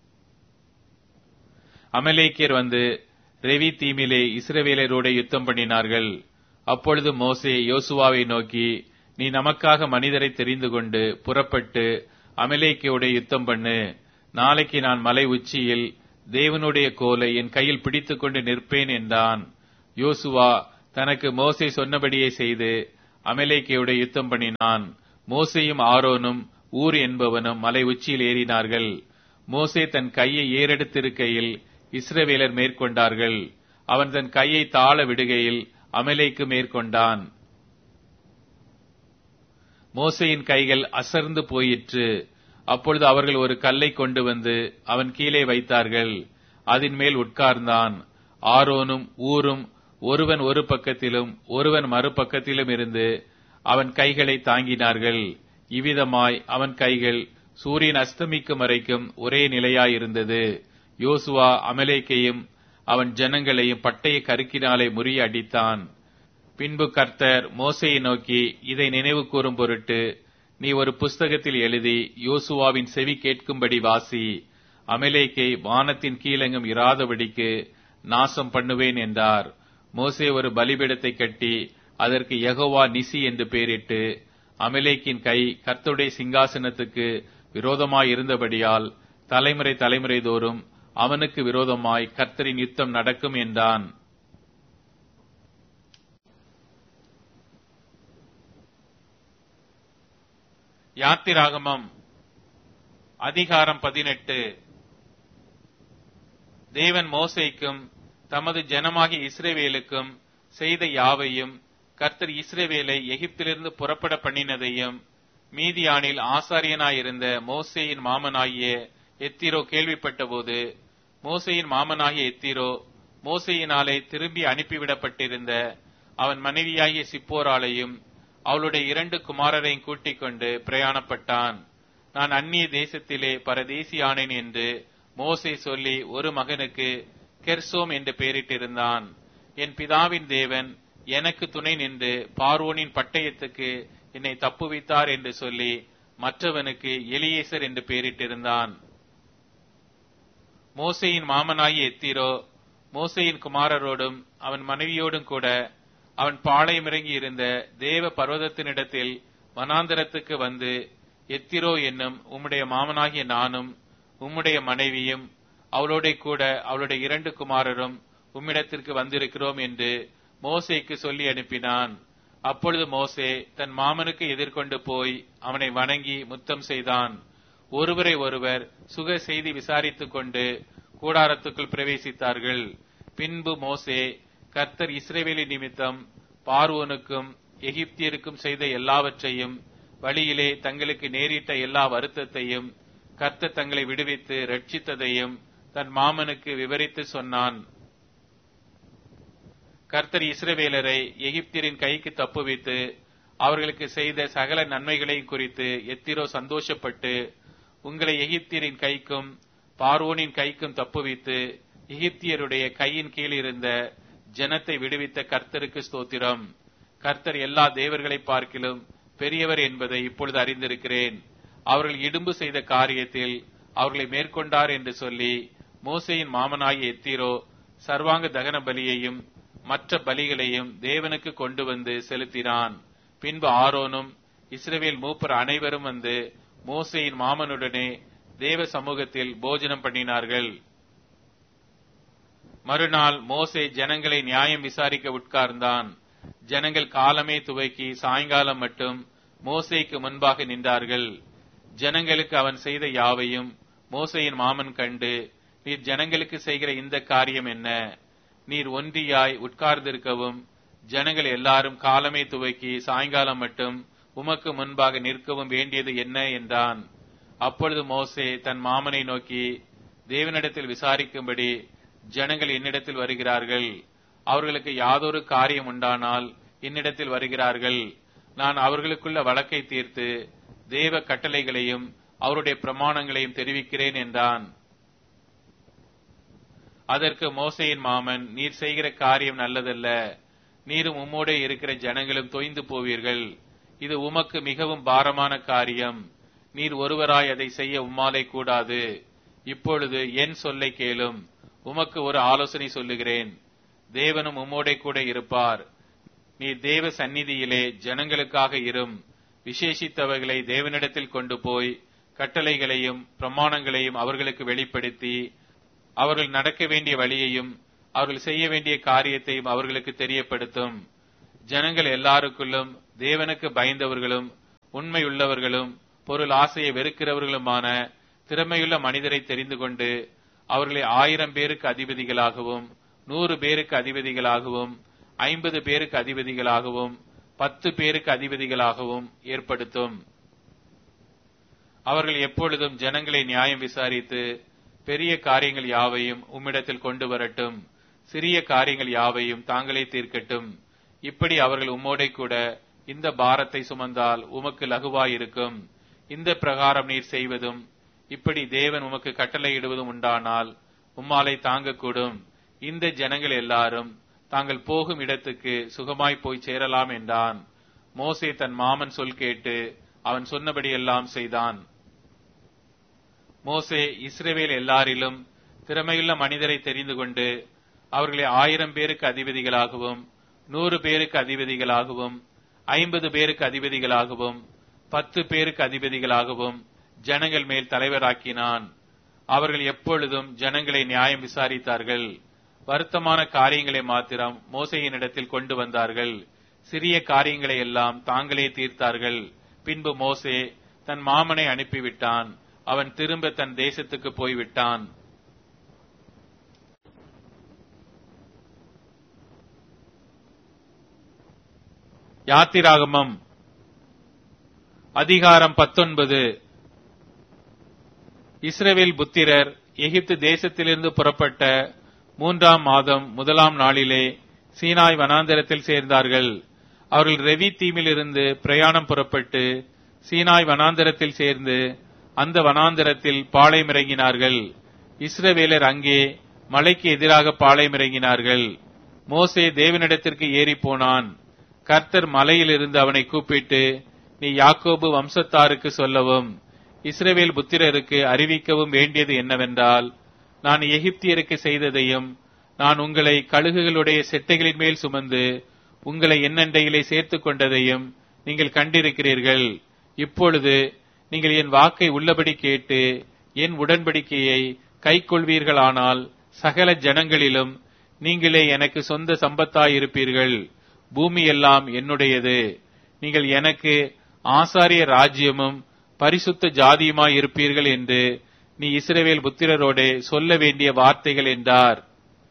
அமலேக்கியர் வந்து ரெவி தீமிலே இஸ்ரவேலரோட யுத்தம் பண்ணினார்கள் அப்பொழுது மோசே யோசுவாவை நோக்கி நீ நமக்காக மனிதரை தெரிந்து கொண்டு புறப்பட்டு அமலேக்கியோட யுத்தம் பண்ணு நாளைக்கு நான் மலை உச்சியில் தேவனுடைய கோலை என் கையில் பிடித்துக் கொண்டு நிற்பேன் என்றான் யோசுவா தனக்கு மோசே சொன்னபடியே செய்து அமலேக்கியோட யுத்தம் பண்ணினான் மோசேயும் ஆரோனும் ஊர் என்பவனும் மலை உச்சியில் ஏறினார்கள் மோசே தன் கையை ஏறெடுத்திருக்கையில் இஸ்ரவேலர் மேற்கொண்டார்கள் அவன் தன் கையை தாழ விடுகையில் அமலேக்கு மேற்கொண்டான் மோசையின் கைகள் அசர்ந்து போயிற்று அப்பொழுது அவர்கள் ஒரு கல்லை கொண்டு வந்து அவன் கீழே வைத்தார்கள் அதன் மேல் உட்கார்ந்தான் ஆரோனும் ஊரும் ஒருவன் ஒரு பக்கத்திலும் ஒருவன் மறுபக்கத்திலும் இருந்து அவன் கைகளை தாங்கினார்கள் இவ்விதமாய் அவன் கைகள் சூரியன் அஸ்தமிக்கும் வரைக்கும் ஒரே நிலையாயிருந்தது யோசுவா அமலேக்கையும் அவன் ஜனங்களையும் பட்டய கருக்கினாலே முறிய அடித்தான் பின்பு கர்த்தர் மோசையை நோக்கி இதை நினைவு கூறும் பொருட்டு நீ ஒரு புஸ்தகத்தில் எழுதி யோசுவாவின் செவி கேட்கும்படி வாசி அமலேக்கை வானத்தின் கீழெங்கும் இராதபடிக்கு நாசம் பண்ணுவேன் என்றார் மோசே ஒரு பலிபீடத்தை கட்டி அதற்கு யெகோவா நிசி என்று பெயரிட்டு அமலேக்கின் கை கர்த்தருடைய சிங்காசனத்துக்கு விரோதமாய் இருந்தபடியால் தலைமுறை தலைமுறை தோறும் அவனுக்கு விரோதமாய் கர்த்தரின் யுத்தம் நடக்கும் என்றான் யாத்திராகமம் அதிகாரம் பதினெட்டு தேவன் மோசைக்கும் தமது ஜனமாகிய இஸ்ரேவேலுக்கும் செய்த யாவையும் கர்த்தர் இஸ்ரேவேலை எகிப்திலிருந்து புறப்பட பண்ணினதையும் மீதியானில் ஆசாரியனாயிருந்த மோசேயின் மாமனாகிய எத்திரோ கேள்விப்பட்டபோது மோசையின் மாமனாகிய எத்திரோ மோசையினாலே திரும்பி அனுப்பிவிடப்பட்டிருந்த அவன் மனைவியாகிய சிப்போராலையும் அவளுடைய இரண்டு குமாரரையும் கூட்டிக் கொண்டு பிரயாணப்பட்டான் நான் அந்நிய தேசத்திலே பரதேசியானேன் என்று மோசே சொல்லி ஒரு மகனுக்கு கெர்சோம் என்று பெயரிட்டிருந்தான் என் பிதாவின் தேவன் எனக்கு துணை நின்று பார்வோனின் பட்டயத்துக்கு என்னை தப்புவித்தார் என்று சொல்லி மற்றவனுக்கு எலியேசர் என்று பெயரிட்டிருந்தான் மோசையின் மாமனாகிய எத்திரோ மோசையின் குமாரரோடும் அவன் மனைவியோடும் கூட அவன் பாளையமிறங்கி இருந்த தேவ பர்வதத்தினிடத்தில் வனாந்தரத்துக்கு வந்து எத்திரோ என்னும் உம்முடைய மாமனாகிய நானும் உம்முடைய மனைவியும் அவளோட கூட அவளுடைய இரண்டு குமாரரும் உம்மிடத்திற்கு வந்திருக்கிறோம் என்று மோசேக்கு சொல்லி அனுப்பினான் அப்பொழுது மோசே தன் மாமனுக்கு எதிர்கொண்டு போய் அவனை வணங்கி முத்தம் செய்தான் ஒருவரை ஒருவர் சுக செய்தி விசாரித்துக் கொண்டு கூடாரத்துக்குள் பிரவேசித்தார்கள் பின்பு மோசே கர்த்தர் இஸ்ரேவேலி நிமித்தம் பார்வோனுக்கும் எகிப்தியருக்கும் செய்த எல்லாவற்றையும் வழியிலே தங்களுக்கு நேரிட்ட எல்லா வருத்தத்தையும் கர்த்தர் தங்களை விடுவித்து ரட்சித்ததையும் தன் மாமனுக்கு விவரித்து சொன்னான் கர்த்தர் இஸ்ரவேலரை எகிப்தியரின் கைக்கு தப்புவித்து அவர்களுக்கு செய்த சகல நன்மைகளையும் குறித்து எத்திரோ சந்தோஷப்பட்டு உங்களை எகிப்தியரின் கைக்கும் பார்வோனின் கைக்கும் தப்புவித்து எகிப்தியருடைய கையின் கீழ் இருந்த ஜனத்தை விடுவித்த கர்த்தருக்கு ஸ்தோத்திரம் கர்த்தர் எல்லா தேவர்களை பார்க்கிலும் பெரியவர் என்பதை இப்பொழுது அறிந்திருக்கிறேன் அவர்கள் இடும்பு செய்த காரியத்தில் அவர்களை மேற்கொண்டார் என்று சொல்லி மோசையின் மாமனாகிய எத்திரோ சர்வாங்க தகன பலியையும் மற்ற பலிகளையும் தேவனுக்கு கொண்டு வந்து செலுத்தினான் பின்பு ஆரோனும் இஸ்ரவேல் மூப்பர் அனைவரும் வந்து மோசையின் மாமனுடனே தேவ சமூகத்தில் போஜனம் பண்ணினார்கள் மறுநாள் மோசே ஜனங்களை நியாயம் விசாரிக்க உட்கார்ந்தான் ஜனங்கள் காலமே துவக்கி சாயங்காலம் மட்டும் மோசேக்கு முன்பாக நின்றார்கள் ஜனங்களுக்கு அவன் செய்த யாவையும் மோசையின் மாமன் கண்டு நீர் ஜனங்களுக்கு செய்கிற இந்த காரியம் என்ன நீர் ஒன்றியாய் உட்கார்ந்திருக்கவும் ஜனங்கள் எல்லாரும் காலமே துவக்கி சாயங்காலம் மட்டும் உமக்கு முன்பாக நிற்கவும் வேண்டியது என்ன என்றான் அப்பொழுது மோசே தன் மாமனை நோக்கி தேவனிடத்தில் விசாரிக்கும்படி ஜனங்கள் என்னிடத்தில் வருகிறார்கள் அவர்களுக்கு யாதொரு காரியம் உண்டானால் என்னிடத்தில் வருகிறார்கள் நான் அவர்களுக்குள்ள வழக்கை தீர்த்து தேவ கட்டளைகளையும் அவருடைய பிரமாணங்களையும் தெரிவிக்கிறேன் என்றான் அதற்கு மோசையின் மாமன் நீர் செய்கிற காரியம் நல்லதல்ல நீரும் உம்மோடே இருக்கிற ஜனங்களும் தொய்ந்து போவீர்கள் இது உமக்கு மிகவும் பாரமான காரியம் நீர் ஒருவராய் அதை செய்ய உம்மாலே கூடாது இப்பொழுது என் சொல்லை கேளும் உமக்கு ஒரு ஆலோசனை சொல்லுகிறேன் தேவனும் உம்மோடே கூட இருப்பார் நீ தேவ சந்நிதியிலே ஜனங்களுக்காக இரும் விசேஷித்தவர்களை தேவனிடத்தில் கொண்டு போய் கட்டளைகளையும் பிரமாணங்களையும் அவர்களுக்கு வெளிப்படுத்தி அவர்கள் நடக்க வேண்டிய வழியையும் அவர்கள் செய்ய வேண்டிய காரியத்தையும் அவர்களுக்கு தெரியப்படுத்தும் ஜனங்கள் எல்லாருக்குள்ளும் தேவனுக்கு பயந்தவர்களும் உண்மையுள்ளவர்களும் பொருள் ஆசையை வெறுக்கிறவர்களுமான திறமையுள்ள மனிதரை தெரிந்து கொண்டு அவர்களை ஆயிரம் பேருக்கு அதிபதிகளாகவும் நூறு பேருக்கு அதிபதிகளாகவும் ஐம்பது பேருக்கு அதிபதிகளாகவும் பத்து பேருக்கு அதிபதிகளாகவும் ஏற்படுத்தும் அவர்கள் எப்பொழுதும் ஜனங்களை நியாயம் விசாரித்து பெரிய காரியங்கள் யாவையும் உம்மிடத்தில் கொண்டு வரட்டும் சிறிய காரியங்கள் யாவையும் தாங்களே தீர்க்கட்டும் இப்படி அவர்கள் உம்மோடே கூட இந்த பாரத்தை சுமந்தால் உமக்கு லகுவாயிருக்கும் இந்த பிரகாரம் நீர் செய்வதும் இப்படி தேவன் உமக்கு கட்டளையிடுவதும் உண்டானால் உம்மாலை தாங்கக்கூடும் இந்த ஜனங்கள் எல்லாரும் தாங்கள் போகும் இடத்துக்கு சுகமாய் போய் சேரலாம் என்றான் மோசே தன் மாமன் சொல் கேட்டு அவன் சொன்னபடியெல்லாம் செய்தான் மோசே இஸ்ரேவேல் எல்லாரிலும் திறமையுள்ள மனிதரை தெரிந்து கொண்டு அவர்களை ஆயிரம் பேருக்கு அதிபதிகளாகவும் நூறு பேருக்கு அதிபதிகளாகவும் ஐம்பது பேருக்கு அதிபதிகளாகவும் பத்து பேருக்கு அதிபதிகளாகவும் ஜனங்கள் மேல் தலைவராக்கினான் அவர்கள் எப்பொழுதும் ஜனங்களை நியாயம் விசாரித்தார்கள் வருத்தமான காரியங்களை மாத்திரம் மோசையினிடத்தில் கொண்டு வந்தார்கள் சிறிய காரியங்களை எல்லாம் தாங்களே தீர்த்தார்கள் பின்பு மோசே தன் மாமனை அனுப்பிவிட்டான் அவன் திரும்ப தன் தேசத்துக்கு போய்விட்டான் யாத்திராகமம் அதிகாரம் பத்தொன்பது இஸ்ரவேல் புத்திரர் எகிப்து தேசத்திலிருந்து புறப்பட்ட மூன்றாம் மாதம் முதலாம் நாளிலே சீனாய் வனாந்தரத்தில் சேர்ந்தார்கள் அவர்கள் ரெவி தீமிலிருந்து பிரயாணம் புறப்பட்டு சீனாய் வனாந்தரத்தில் சேர்ந்து அந்த வனாந்தரத்தில் பாளையமிறங்கினார்கள் இஸ்ரவேலர் அங்கே மலைக்கு எதிராக பாளையமிறங்கினார்கள் மோசே தேவனிடத்திற்கு ஏறி போனான் கர்த்தர் மலையிலிருந்து அவனை கூப்பிட்டு நீ யாக்கோபு வம்சத்தாருக்கு சொல்லவும் இஸ்ரவேல் புத்திரருக்கு அறிவிக்கவும் வேண்டியது என்னவென்றால் நான் எகிப்தியருக்கு செய்ததையும் நான் உங்களை கழுகுகளுடைய செட்டைகளின் மேல் சுமந்து உங்களை என்னண்டையிலே சேர்த்துக் கொண்டதையும் நீங்கள் கண்டிருக்கிறீர்கள் இப்பொழுது நீங்கள் என் வாக்கை உள்ளபடி கேட்டு என் உடன்படிக்கையை கைக்கொள்வீர்களானால் சகல ஜனங்களிலும் நீங்களே எனக்கு சொந்த சம்பத்தாயிருப்பீர்கள் பூமி எல்லாம் என்னுடையது நீங்கள் எனக்கு ஆசாரிய ராஜ்யமும் பரிசுத்த ஜாதியுமாய் இருப்பீர்கள் என்று நீ இஸ்ரவேல் புத்திரரோடே சொல்ல வேண்டிய வார்த்தைகள் என்றார்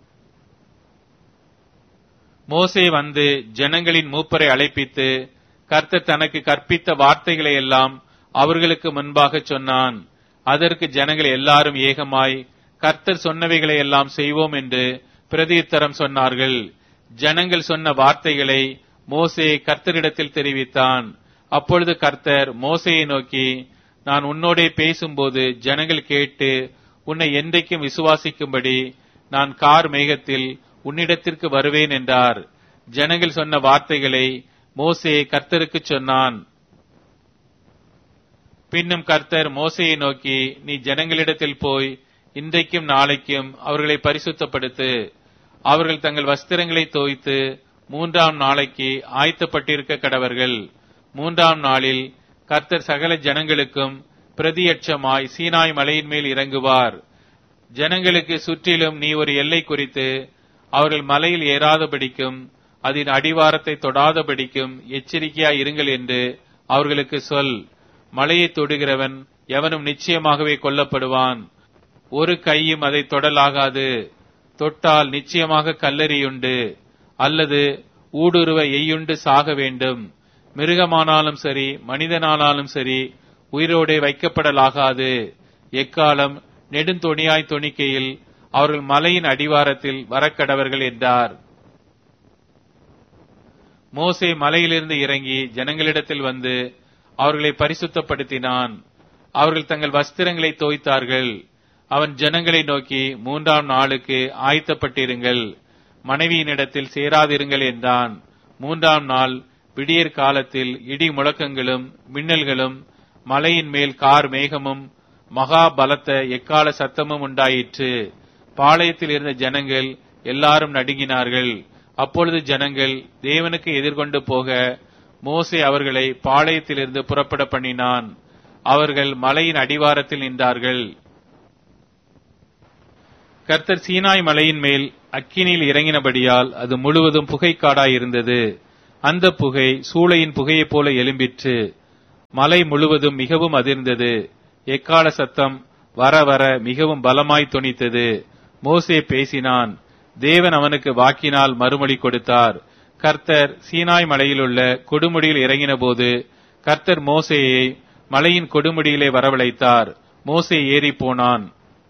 மோசே வந்து ஜனங்களின் மூப்பரை அழைப்பித்து கர்த்தர் தனக்கு கற்பித்த வார்த்தைகளை எல்லாம் அவர்களுக்கு முன்பாக சொன்னான் அதற்கு ஜனங்கள் எல்லாரும் ஏகமாய் கர்த்தர் சொன்னவைகளை எல்லாம் செய்வோம் என்று பிரதியுத்தரம் சொன்னார்கள் ஜனங்கள் சொன்ன வார்த்தைகளை மோசே கர்த்தரிடத்தில் தெரிவித்தான் அப்பொழுது கர்த்தர் மோசையை நோக்கி நான் உன்னோடே பேசும்போது ஜனங்கள் கேட்டு உன்னை என்றைக்கும் விசுவாசிக்கும்படி நான் கார் மேகத்தில் உன்னிடத்திற்கு வருவேன் என்றார் ஜனங்கள் சொன்ன வார்த்தைகளை மோசே கர்த்தருக்கு சொன்னான் பின்னும் கர்த்தர் மோசையை நோக்கி நீ ஜனங்களிடத்தில் போய் இன்றைக்கும் நாளைக்கும் அவர்களை பரிசுத்தப்படுத்து அவர்கள் தங்கள் வஸ்திரங்களை தோய்த்து மூன்றாம் நாளைக்கு ஆயத்தப்பட்டிருக்க கடவர்கள் மூன்றாம் நாளில் கர்த்தர் சகல ஜனங்களுக்கும் பிரதியட்சமாய் சீனாய் மலையின் மேல் இறங்குவார் ஜனங்களுக்கு சுற்றிலும் நீ ஒரு எல்லை குறித்து அவர்கள் மலையில் ஏறாதபடிக்கும் அதன் அடிவாரத்தை தொடாதபடிக்கும் எச்சரிக்கையாய் இருங்கள் என்று அவர்களுக்கு சொல் மலையை தொடுகிறவன் எவனும் நிச்சயமாகவே கொல்லப்படுவான் ஒரு கையும் அதை தொடலாகாது தொட்டால் நிச்சயமாக கல்லறியுண்டு அல்லது ஊடுருவ எய்யுண்டு சாக வேண்டும் மிருகமானாலும் சரி மனிதனானாலும் சரி உயிரோடே வைக்கப்படலாகாது எக்காலம் நெடுந்தொணியாய் தொணிக்கையில் அவர்கள் மலையின் அடிவாரத்தில் வரக்கடவர்கள் என்றார் மோசே மலையிலிருந்து இறங்கி ஜனங்களிடத்தில் வந்து அவர்களை பரிசுத்தப்படுத்தினான் அவர்கள் தங்கள் வஸ்திரங்களை தோய்த்தார்கள் அவன் ஜனங்களை நோக்கி மூன்றாம் நாளுக்கு ஆயத்தப்பட்டிருங்கள் மனைவியினிடத்தில் சேராதிருங்கள் என்றான் மூன்றாம் நாள் விடியற் காலத்தில் இடி முழக்கங்களும் மின்னல்களும் மலையின் மேல் கார் மேகமும் மகா பலத்த எக்கால சத்தமும் உண்டாயிற்று பாளையத்தில் இருந்த ஜனங்கள் எல்லாரும் நடுங்கினார்கள் அப்பொழுது ஜனங்கள் தேவனுக்கு எதிர்கொண்டு போக மோசே அவர்களை பாளையத்திலிருந்து புறப்பட பண்ணினான் அவர்கள் மலையின் அடிவாரத்தில் நின்றார்கள் கர்த்தர் சீனாய் மலையின் மேல் அக்கினியில் இறங்கினபடியால் அது முழுவதும் புகைக்காடாய் இருந்தது அந்த புகை சூளையின் புகையைப் போல எழும்பிற்று மலை முழுவதும் மிகவும் அதிர்ந்தது எக்கால சத்தம் வர வர மிகவும் பலமாய் தொனித்தது மோசே பேசினான் தேவன் அவனுக்கு வாக்கினால் மறுமொழி கொடுத்தார் கர்த்தர் சீனாய் மலையிலுள்ள கொடுமுடியில் இறங்கினபோது கர்த்தர் மோசேயை மலையின் கொடுமுடியிலே வரவழைத்தார் மோசே ஏறி போனான்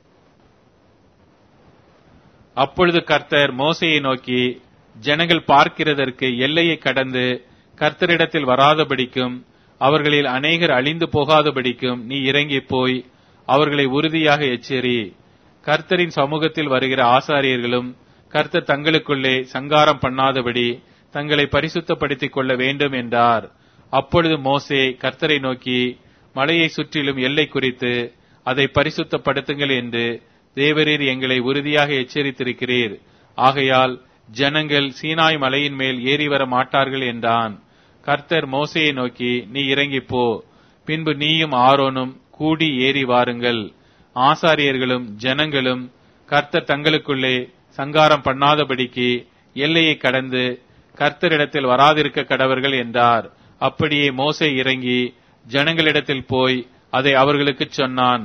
அப்பொழுது கர்த்தர் மோசையை நோக்கி ஜனங்கள் பார்க்கிறதற்கு எல்லையை கடந்து கர்த்தரிடத்தில் வராதபடிக்கும் அவர்களில் அநேகர் அழிந்து போகாதபடிக்கும் நீ இறங்கி போய் அவர்களை உறுதியாக எச்சரி கர்த்தரின் சமூகத்தில் வருகிற ஆசாரியர்களும் கர்த்தர் தங்களுக்குள்ளே சங்காரம் பண்ணாதபடி தங்களை பரிசுத்தப்படுத்திக் கொள்ள வேண்டும் என்றார் அப்பொழுது மோசே கர்த்தரை நோக்கி மலையை சுற்றிலும் எல்லை குறித்து அதை பரிசுத்தப்படுத்துங்கள் என்று தேவரீர் எங்களை உறுதியாக எச்சரித்திருக்கிறீர் ஆகையால் ஜனங்கள் சீனாய் மலையின் மேல் ஏறி வர மாட்டார்கள் என்றான் கர்த்தர் மோசையை நோக்கி நீ இறங்கிப் போ பின்பு நீயும் ஆரோனும் கூடி ஏறி வாருங்கள் ஆசாரியர்களும் ஜனங்களும் கர்த்தர் தங்களுக்குள்ளே சங்காரம் பண்ணாதபடிக்கு எல்லையை கடந்து கர்த்தரிடத்தில் வராதிருக்க கடவர்கள் என்றார் அப்படியே மோசே இறங்கி ஜனங்களிடத்தில் போய் அதை அவர்களுக்குச் சொன்னான்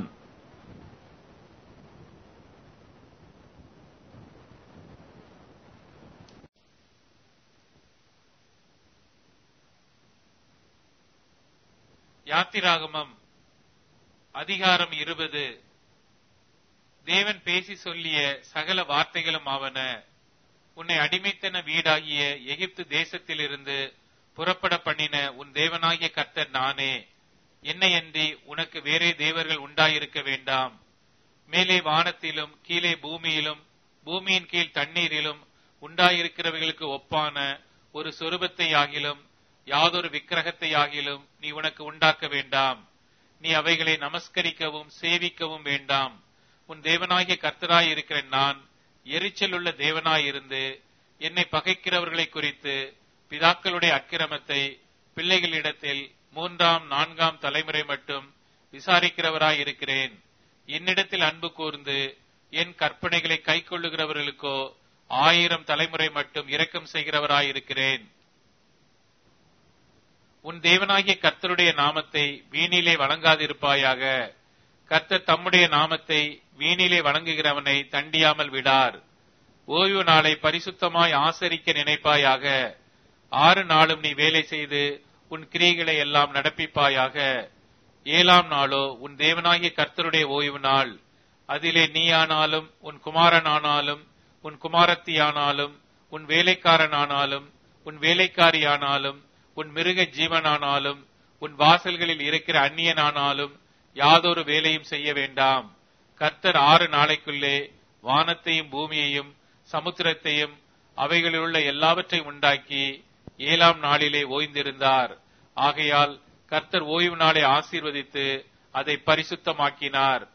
யாத்திராகமம் அதிகாரம் இருபது தேவன் பேசி சொல்லிய சகல வார்த்தைகளும் ஆவன உன்னை அடிமைத்தன வீடாகிய எகிப்து தேசத்திலிருந்து புறப்பட பண்ணின உன் தேவனாகிய கர்த்தர் நானே என்னையன்றி உனக்கு வேறே தேவர்கள் உண்டாயிருக்க வேண்டாம் மேலே வானத்திலும் கீழே பூமியிலும் பூமியின் கீழ் தண்ணீரிலும் உண்டாயிருக்கிறவைகளுக்கு ஒப்பான ஒரு சொரூபத்தை ஆகிலும் யாதொரு விக்கிரகத்தை ஆகிலும் நீ உனக்கு உண்டாக்க வேண்டாம் நீ அவைகளை நமஸ்கரிக்கவும் சேவிக்கவும் வேண்டாம் உன் தேவனாகிய கர்த்தராய் இருக்கிற நான் எரிச்சல் உள்ள தேவனாயிருந்து என்னை பகைக்கிறவர்களை குறித்து பிதாக்களுடைய அக்கிரமத்தை பிள்ளைகளிடத்தில் மூன்றாம் நான்காம் தலைமுறை மட்டும் விசாரிக்கிறவராய் இருக்கிறேன் என்னிடத்தில் அன்பு கூர்ந்து என் கற்பனைகளை கை கொள்ளுகிறவர்களுக்கோ ஆயிரம் தலைமுறை மட்டும் இரக்கம் செய்கிறவராய் இருக்கிறேன் உன் தேவனாகிய கர்த்தருடைய நாமத்தை வீணிலே வழங்காதிருப்பாயாக கர்த்தர் தம்முடைய நாமத்தை வீணிலே வணங்குகிறவனை தண்டியாமல் விடார் ஓய்வு நாளை பரிசுத்தமாய் ஆசரிக்க நினைப்பாயாக ஆறு நாளும் நீ வேலை செய்து உன் கிரியைகளை எல்லாம் நடப்பிப்பாயாக ஏழாம் நாளோ உன் தேவனாகிய கர்த்தருடைய ஓய்வு நாள் அதிலே நீயானாலும் உன் குமாரனானாலும் உன் குமாரத்தியானாலும் உன் வேலைக்காரனானாலும் உன் வேலைக்காரியானாலும் உன் மிருக ஜீவனானாலும் உன் வாசல்களில் இருக்கிற அந்நியனானாலும் யாதொரு வேலையும் செய்ய வேண்டாம் கர்த்தர் ஆறு நாளைக்குள்ளே வானத்தையும் பூமியையும் சமுத்திரத்தையும் அவைகளிலுள்ள எல்லாவற்றையும் உண்டாக்கி ஏழாம் நாளிலே ஓய்ந்திருந்தார் ஆகையால் கர்த்தர் ஓய்வு நாளை ஆசீர்வதித்து அதை பரிசுத்தமாக்கினார்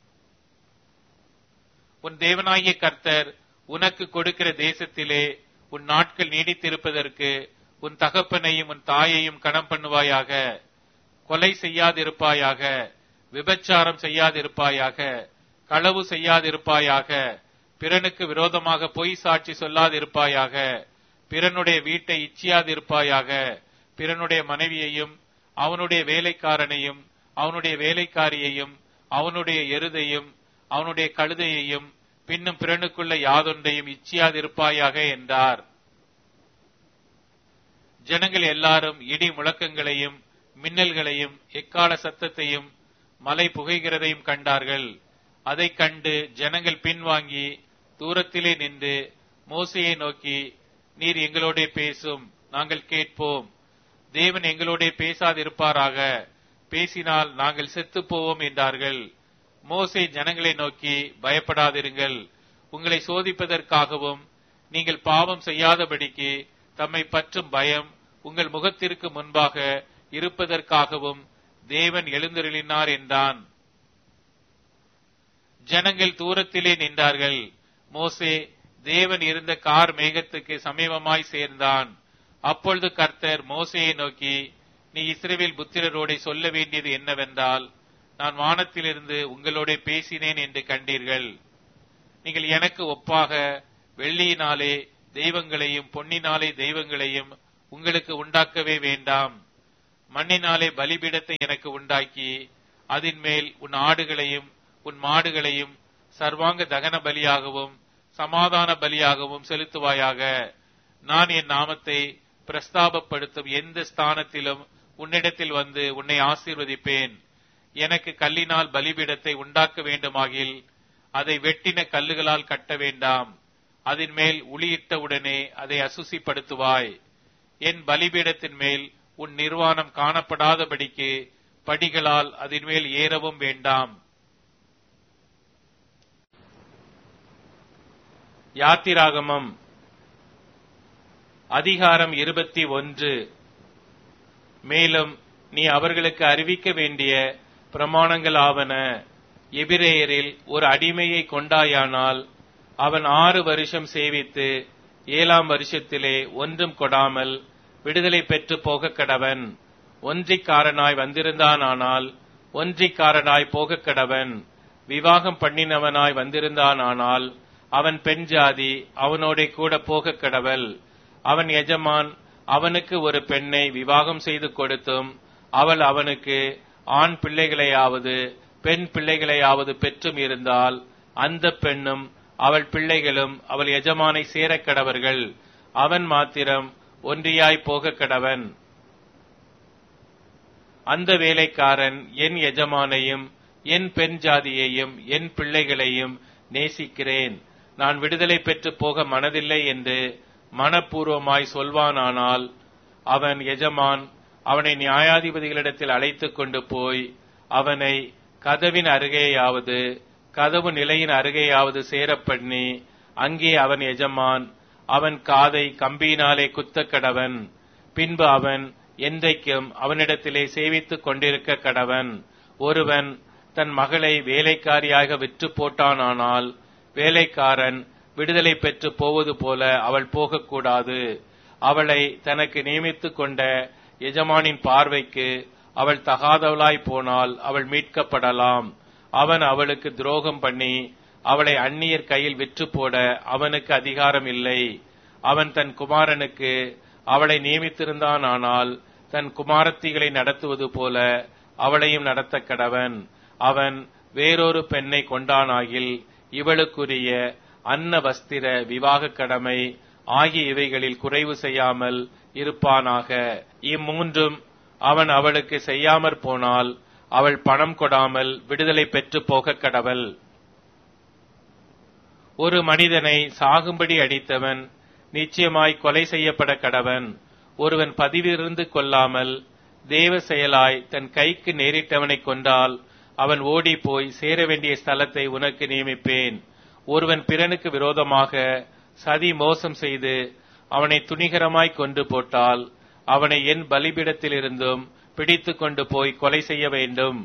உன் தேவனாகிய கர்த்தர் உனக்கு கொடுக்கிற தேசத்திலே உன் நாட்கள் நீடித்திருப்பதற்கு உன் தகப்பனையும் உன் தாயையும் கணம் பண்ணுவாயாக கொலை செய்யாதிருப்பாயாக விபச்சாரம் செய்யாதிருப்பாயாக களவு செய்யாதிருப்பாயாக பிறனுக்கு விரோதமாக பொய் சாட்சி சொல்லாதிருப்பாயாக பிறனுடைய வீட்டை இச்சியாதிருப்பாயாக பிறனுடைய மனைவியையும் அவனுடைய வேலைக்காரனையும் அவனுடைய வேலைக்காரியையும் அவனுடைய எருதையும் அவனுடைய கழுதையையும் பின்னும் பிறனுக்குள்ள யாதொன்றையும் இச்சியாதிருப்பாயாக என்றார் ஜனங்கள் எல்லாரும் இடி முழக்கங்களையும் மின்னல்களையும் எக்கால சத்தத்தையும் மலை புகைகிறதையும் கண்டார்கள் அதைக் கண்டு ஜனங்கள் பின்வாங்கி தூரத்திலே நின்று மோசையை நோக்கி நீர் எங்களோடே பேசும் நாங்கள் கேட்போம் தேவன் எங்களோடே பேசாதிருப்பாராக பேசினால் நாங்கள் செத்துப் போவோம் என்றார்கள் மோசே ஜனங்களை நோக்கி பயப்படாதிருங்கள் உங்களை சோதிப்பதற்காகவும் நீங்கள் பாவம் செய்யாதபடிக்கு தம்மை பற்றும் பயம் உங்கள் முகத்திற்கு முன்பாக இருப்பதற்காகவும் தேவன் எழுந்தருளினார் என்றான் ஜனங்கள் தூரத்திலே நின்றார்கள் மோசே தேவன் இருந்த கார் மேகத்துக்கு சமீபமாய் சேர்ந்தான் அப்பொழுது கர்த்தர் மோசையை நோக்கி நீ இஸ்ரேவேல் புத்திரரோட சொல்ல வேண்டியது என்னவென்றால் நான் வானத்திலிருந்து உங்களோட பேசினேன் என்று கண்டீர்கள் நீங்கள் எனக்கு ஒப்பாக வெள்ளியினாலே தெய்வங்களையும் பொன்னினாலே தெய்வங்களையும் உங்களுக்கு உண்டாக்கவே வேண்டாம் மண்ணினாலே பலிபீடத்தை எனக்கு உண்டாக்கி அதின் மேல் உன் ஆடுகளையும் உன் மாடுகளையும் சர்வாங்க தகன பலியாகவும் சமாதான பலியாகவும் செலுத்துவாயாக நான் என் நாமத்தை பிரஸ்தாபப்படுத்தும் எந்த ஸ்தானத்திலும் உன்னிடத்தில் வந்து உன்னை ஆசீர்வதிப்பேன் எனக்கு கல்லினால் பலிபீடத்தை உண்டாக்க வேண்டுமாகில் அதை வெட்டின கல்லுகளால் கட்ட வேண்டாம் அதன் மேல் உளியிட்ட உடனே அதை அசுசிப்படுத்துவாய் என் பலிபீடத்தின் மேல் உன் நிர்வாணம் காணப்படாதபடிக்கு படிகளால் அதன் மேல் ஏறவும் வேண்டாம் யாத்திராகமம் அதிகாரம் இருபத்தி ஒன்று மேலும் நீ அவர்களுக்கு அறிவிக்க வேண்டிய பிரமாணங்கள் ஆவன எபிரேயரில் ஒரு அடிமையை கொண்டாயானால் அவன் ஆறு வருஷம் சேவித்து ஏழாம் வருஷத்திலே ஒன்றும் கொடாமல் விடுதலை பெற்று போக கடவன் ஒன்றிக்காரனாய் வந்திருந்தானானால் ஒன்றிக்காரனாய் போக கடவன் விவாகம் பண்ணினவனாய் வந்திருந்தானானால் அவன் பெண் ஜாதி அவனோட கூட போக கடவல் அவன் எஜமான் அவனுக்கு ஒரு பெண்ணை விவாகம் செய்து கொடுத்தும் அவள் அவனுக்கு ஆண் பிள்ளைகளையாவது பெண் பிள்ளைகளையாவது பெற்றும் இருந்தால் அந்த பெண்ணும் அவள் பிள்ளைகளும் அவள் எஜமானை சேரக் கடவர்கள் அவன் மாத்திரம் ஒன்றியாய் போக கடவன் அந்த வேலைக்காரன் என் எஜமானையும் என் பெண் ஜாதியையும் என் பிள்ளைகளையும் நேசிக்கிறேன் நான் விடுதலை பெற்று போக மனதில்லை என்று மனப்பூர்வமாய் சொல்வானானால் அவன் எஜமான் அவனை நியாயாதிபதிகளிடத்தில் அழைத்துக் கொண்டு போய் அவனை கதவின் அருகேயாவது கதவு நிலையின் அருகேயாவது சேரப் பண்ணி அங்கே அவன் எஜமான் அவன் காதை கம்பியினாலே குத்தக் கடவன் பின்பு அவன் என்றைக்கும் அவனிடத்திலே சேவித்துக் கொண்டிருக்க கடவன் ஒருவன் தன் மகளை வேலைக்காரியாக விற்று போட்டானானால் வேலைக்காரன் விடுதலை பெற்று போவது போல அவள் போகக்கூடாது அவளை தனக்கு நியமித்துக் கொண்ட எஜமானின் பார்வைக்கு அவள் தகாதவளாய் போனால் அவள் மீட்கப்படலாம் அவன் அவளுக்கு துரோகம் பண்ணி அவளை அந்நியர் கையில் விற்று போட அவனுக்கு அதிகாரம் இல்லை அவன் தன் குமாரனுக்கு அவளை நியமித்திருந்தானால் தன் குமாரத்திகளை நடத்துவது போல அவளையும் நடத்த கடவன் அவன் வேறொரு பெண்ணை கொண்டானாகில் இவளுக்குரிய அன்ன வஸ்திர விவாக கடமை ஆகிய இவைகளில் குறைவு செய்யாமல் இருப்பானாக இம்மூன்றும் அவன் அவளுக்கு செய்யாமற் போனால் அவள் பணம் கொடாமல் விடுதலை பெற்று போக கடவள் ஒரு மனிதனை சாகும்படி அடித்தவன் நிச்சயமாய் கொலை செய்யப்பட கடவன் ஒருவன் பதிவிருந்து கொள்ளாமல் தேவ செயலாய் தன் கைக்கு நேரிட்டவனை கொண்டால் அவன் ஓடி போய் சேர வேண்டிய ஸ்தலத்தை உனக்கு நியமிப்பேன் ஒருவன் பிறனுக்கு விரோதமாக சதி மோசம் செய்து அவனை துணிகரமாய் கொண்டு போட்டால் அவனை என் பலிபிடத்திலிருந்தும் பிடித்து கொண்டு போய் கொலை செய்ய வேண்டும்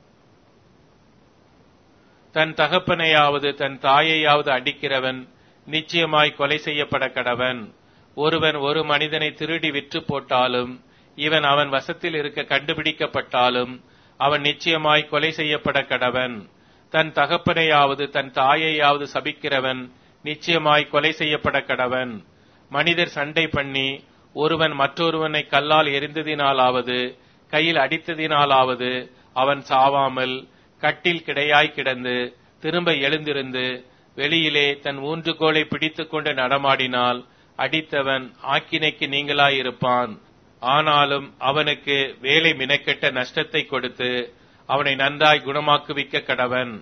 தன் தகப்பனையாவது தன் தாயையாவது அடிக்கிறவன் நிச்சயமாய் கொலை செய்யப்பட கடவன் ஒருவன் ஒரு மனிதனை திருடி விற்று போட்டாலும் இவன் அவன் வசத்தில் இருக்க கண்டுபிடிக்கப்பட்டாலும் அவன் நிச்சயமாய் கொலை செய்யப்பட கடவன் தன் தகப்பனையாவது தன் தாயையாவது சபிக்கிறவன் நிச்சயமாய் கொலை செய்யப்பட கடவன் மனிதர் சண்டை பண்ணி ஒருவன் மற்றொருவனை கல்லால் எரிந்ததினாலாவது கையில் அடித்ததினாலாவது அவன் சாவாமல் கட்டில் கிடையாய் கிடந்து திரும்ப எழுந்திருந்து வெளியிலே தன் ஊன்றுகோலை பிடித்துக் கொண்டு நடமாடினால் அடித்தவன் ஆக்கினைக்கு நீங்களாயிருப்பான் ஆனாலும் அவனுக்கு வேலை மினக்கெட்ட நஷ்டத்தை கொடுத்து அவனை நன்றாய் குணமாக்குவிக்க கடவன்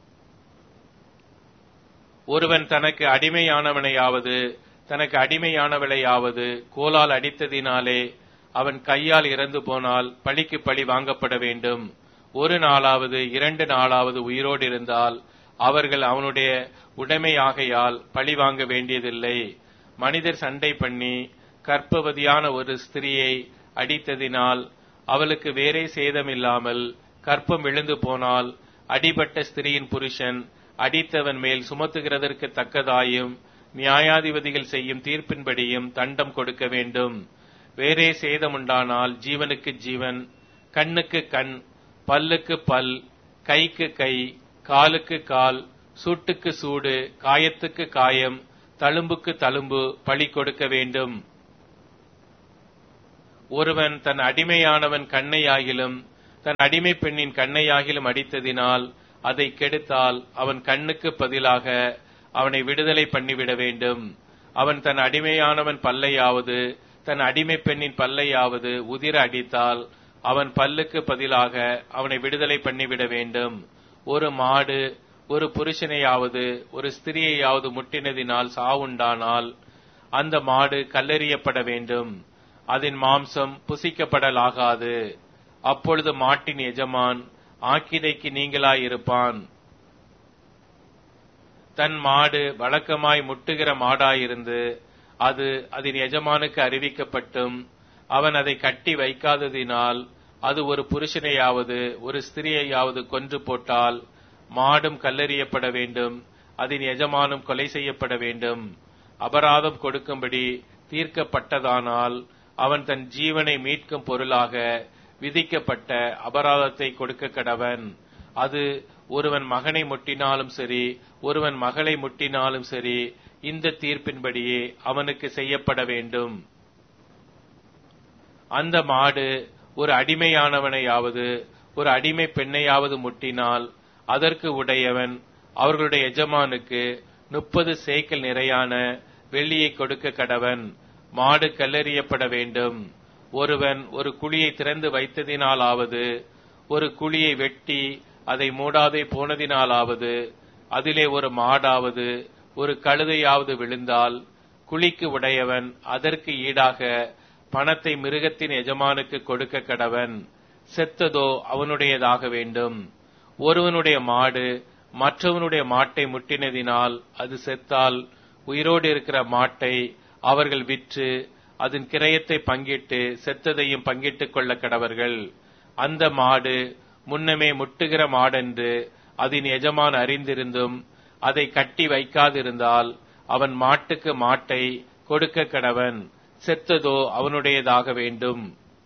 ஒருவன் தனக்கு அடிமையானவனையாவது தனக்கு அடிமையானவளையாவது கோலால் அடித்ததினாலே அவன் கையால் இறந்து போனால் பழிக்கு பழி வாங்கப்பட வேண்டும் ஒரு நாளாவது இரண்டு நாளாவது உயிரோடு இருந்தால் அவர்கள் அவனுடைய உடைமையாகையால் பழி வாங்க வேண்டியதில்லை மனிதர் சண்டை பண்ணி கற்பவதியான ஒரு ஸ்திரியை அடித்ததினால் அவளுக்கு வேறே சேதமில்லாமல் கற்பம் விழுந்து போனால் அடிபட்ட ஸ்திரியின் புருஷன் அடித்தவன் மேல் சுமத்துகிறதற்கு தக்கதாயும் நியாயாதிபதிகள் செய்யும் தீர்ப்பின்படியும் தண்டம் கொடுக்க வேண்டும் வேறே சேதமுண்டானால் ஜீவனுக்கு ஜீவன் கண்ணுக்கு கண் பல்லுக்கு பல் கைக்கு கை காலுக்கு கால் சூட்டுக்கு சூடு காயத்துக்கு காயம் தழும்புக்கு தழும்பு பழி கொடுக்க வேண்டும் ஒருவன் தன் அடிமையானவன் கண்ணையாகிலும் தன் அடிமை பெண்ணின் கண்ணையாகிலும் அடித்ததினால் அதை கெடுத்தால் அவன் கண்ணுக்கு பதிலாக அவனை விடுதலை பண்ணிவிட வேண்டும் அவன் தன் அடிமையானவன் பல்லையாவது தன் அடிமை பெண்ணின் பல்லையாவது உதிர அடித்தால் அவன் பல்லுக்கு பதிலாக அவனை விடுதலை பண்ணிவிட வேண்டும் ஒரு மாடு ஒரு புருஷனையாவது ஒரு ஸ்திரியையாவது முட்டினதினால் சாவுண்டானால் அந்த மாடு கல்லெறியப்பட வேண்டும் அதன் மாம்சம் புசிக்கப்படலாகாது அப்பொழுது மாட்டின் எஜமான் ஆக்கினைக்கு நீங்களாயிருப்பான் தன் மாடு வழக்கமாய் முட்டுகிற மாடாயிருந்து அது அதன் எஜமானுக்கு அறிவிக்கப்பட்டும் அவன் அதை கட்டி வைக்காததினால் அது ஒரு புருஷனையாவது ஒரு ஸ்திரியையாவது கொன்று போட்டால் மாடும் கல்லெறியப்பட வேண்டும் அதன் எஜமானும் கொலை செய்யப்பட வேண்டும் அபராதம் கொடுக்கும்படி தீர்க்கப்பட்டதானால் அவன் தன் ஜீவனை மீட்கும் பொருளாக விதிக்கப்பட்ட அபராதத்தை கொடுக்க கடவன் அது ஒருவன் மகனை முட்டினாலும் சரி ஒருவன் மகளை முட்டினாலும் சரி இந்த தீர்ப்பின்படியே அவனுக்கு செய்யப்பட வேண்டும் அந்த மாடு ஒரு அடிமையானவனையாவது ஒரு அடிமை பெண்ணையாவது முட்டினால் அதற்கு உடையவன் அவர்களுடைய எஜமானுக்கு முப்பது சேக்கல் நிறையான வெள்ளியை கொடுக்க கடவன் மாடு கல்லெறியப்பட வேண்டும் ஒருவன் ஒரு குழியை திறந்து வைத்ததினாலாவது ஒரு குழியை வெட்டி அதை மூடாதே போனதினாலாவது அதிலே ஒரு மாடாவது ஒரு கழுதையாவது விழுந்தால் குழிக்கு உடையவன் அதற்கு ஈடாக பணத்தை மிருகத்தின் எஜமானுக்கு கொடுக்க கடவன் செத்ததோ அவனுடையதாக வேண்டும் ஒருவனுடைய மாடு மற்றவனுடைய மாட்டை முட்டினதினால் அது செத்தால் உயிரோடு இருக்கிற மாட்டை அவர்கள் விற்று அதன் கிரயத்தை பங்கிட்டு செத்ததையும் பங்கிட்டுக் கொள்ள கடவர்கள் அந்த மாடு முன்னமே முட்டுகிற மாடென்று அதன் எஜமான் அறிந்திருந்தும் அதை கட்டி வைக்காதிருந்தால் அவன் மாட்டுக்கு மாட்டை கொடுக்க கடவன் செத்ததோ அவனுடையதாக வேண்டும்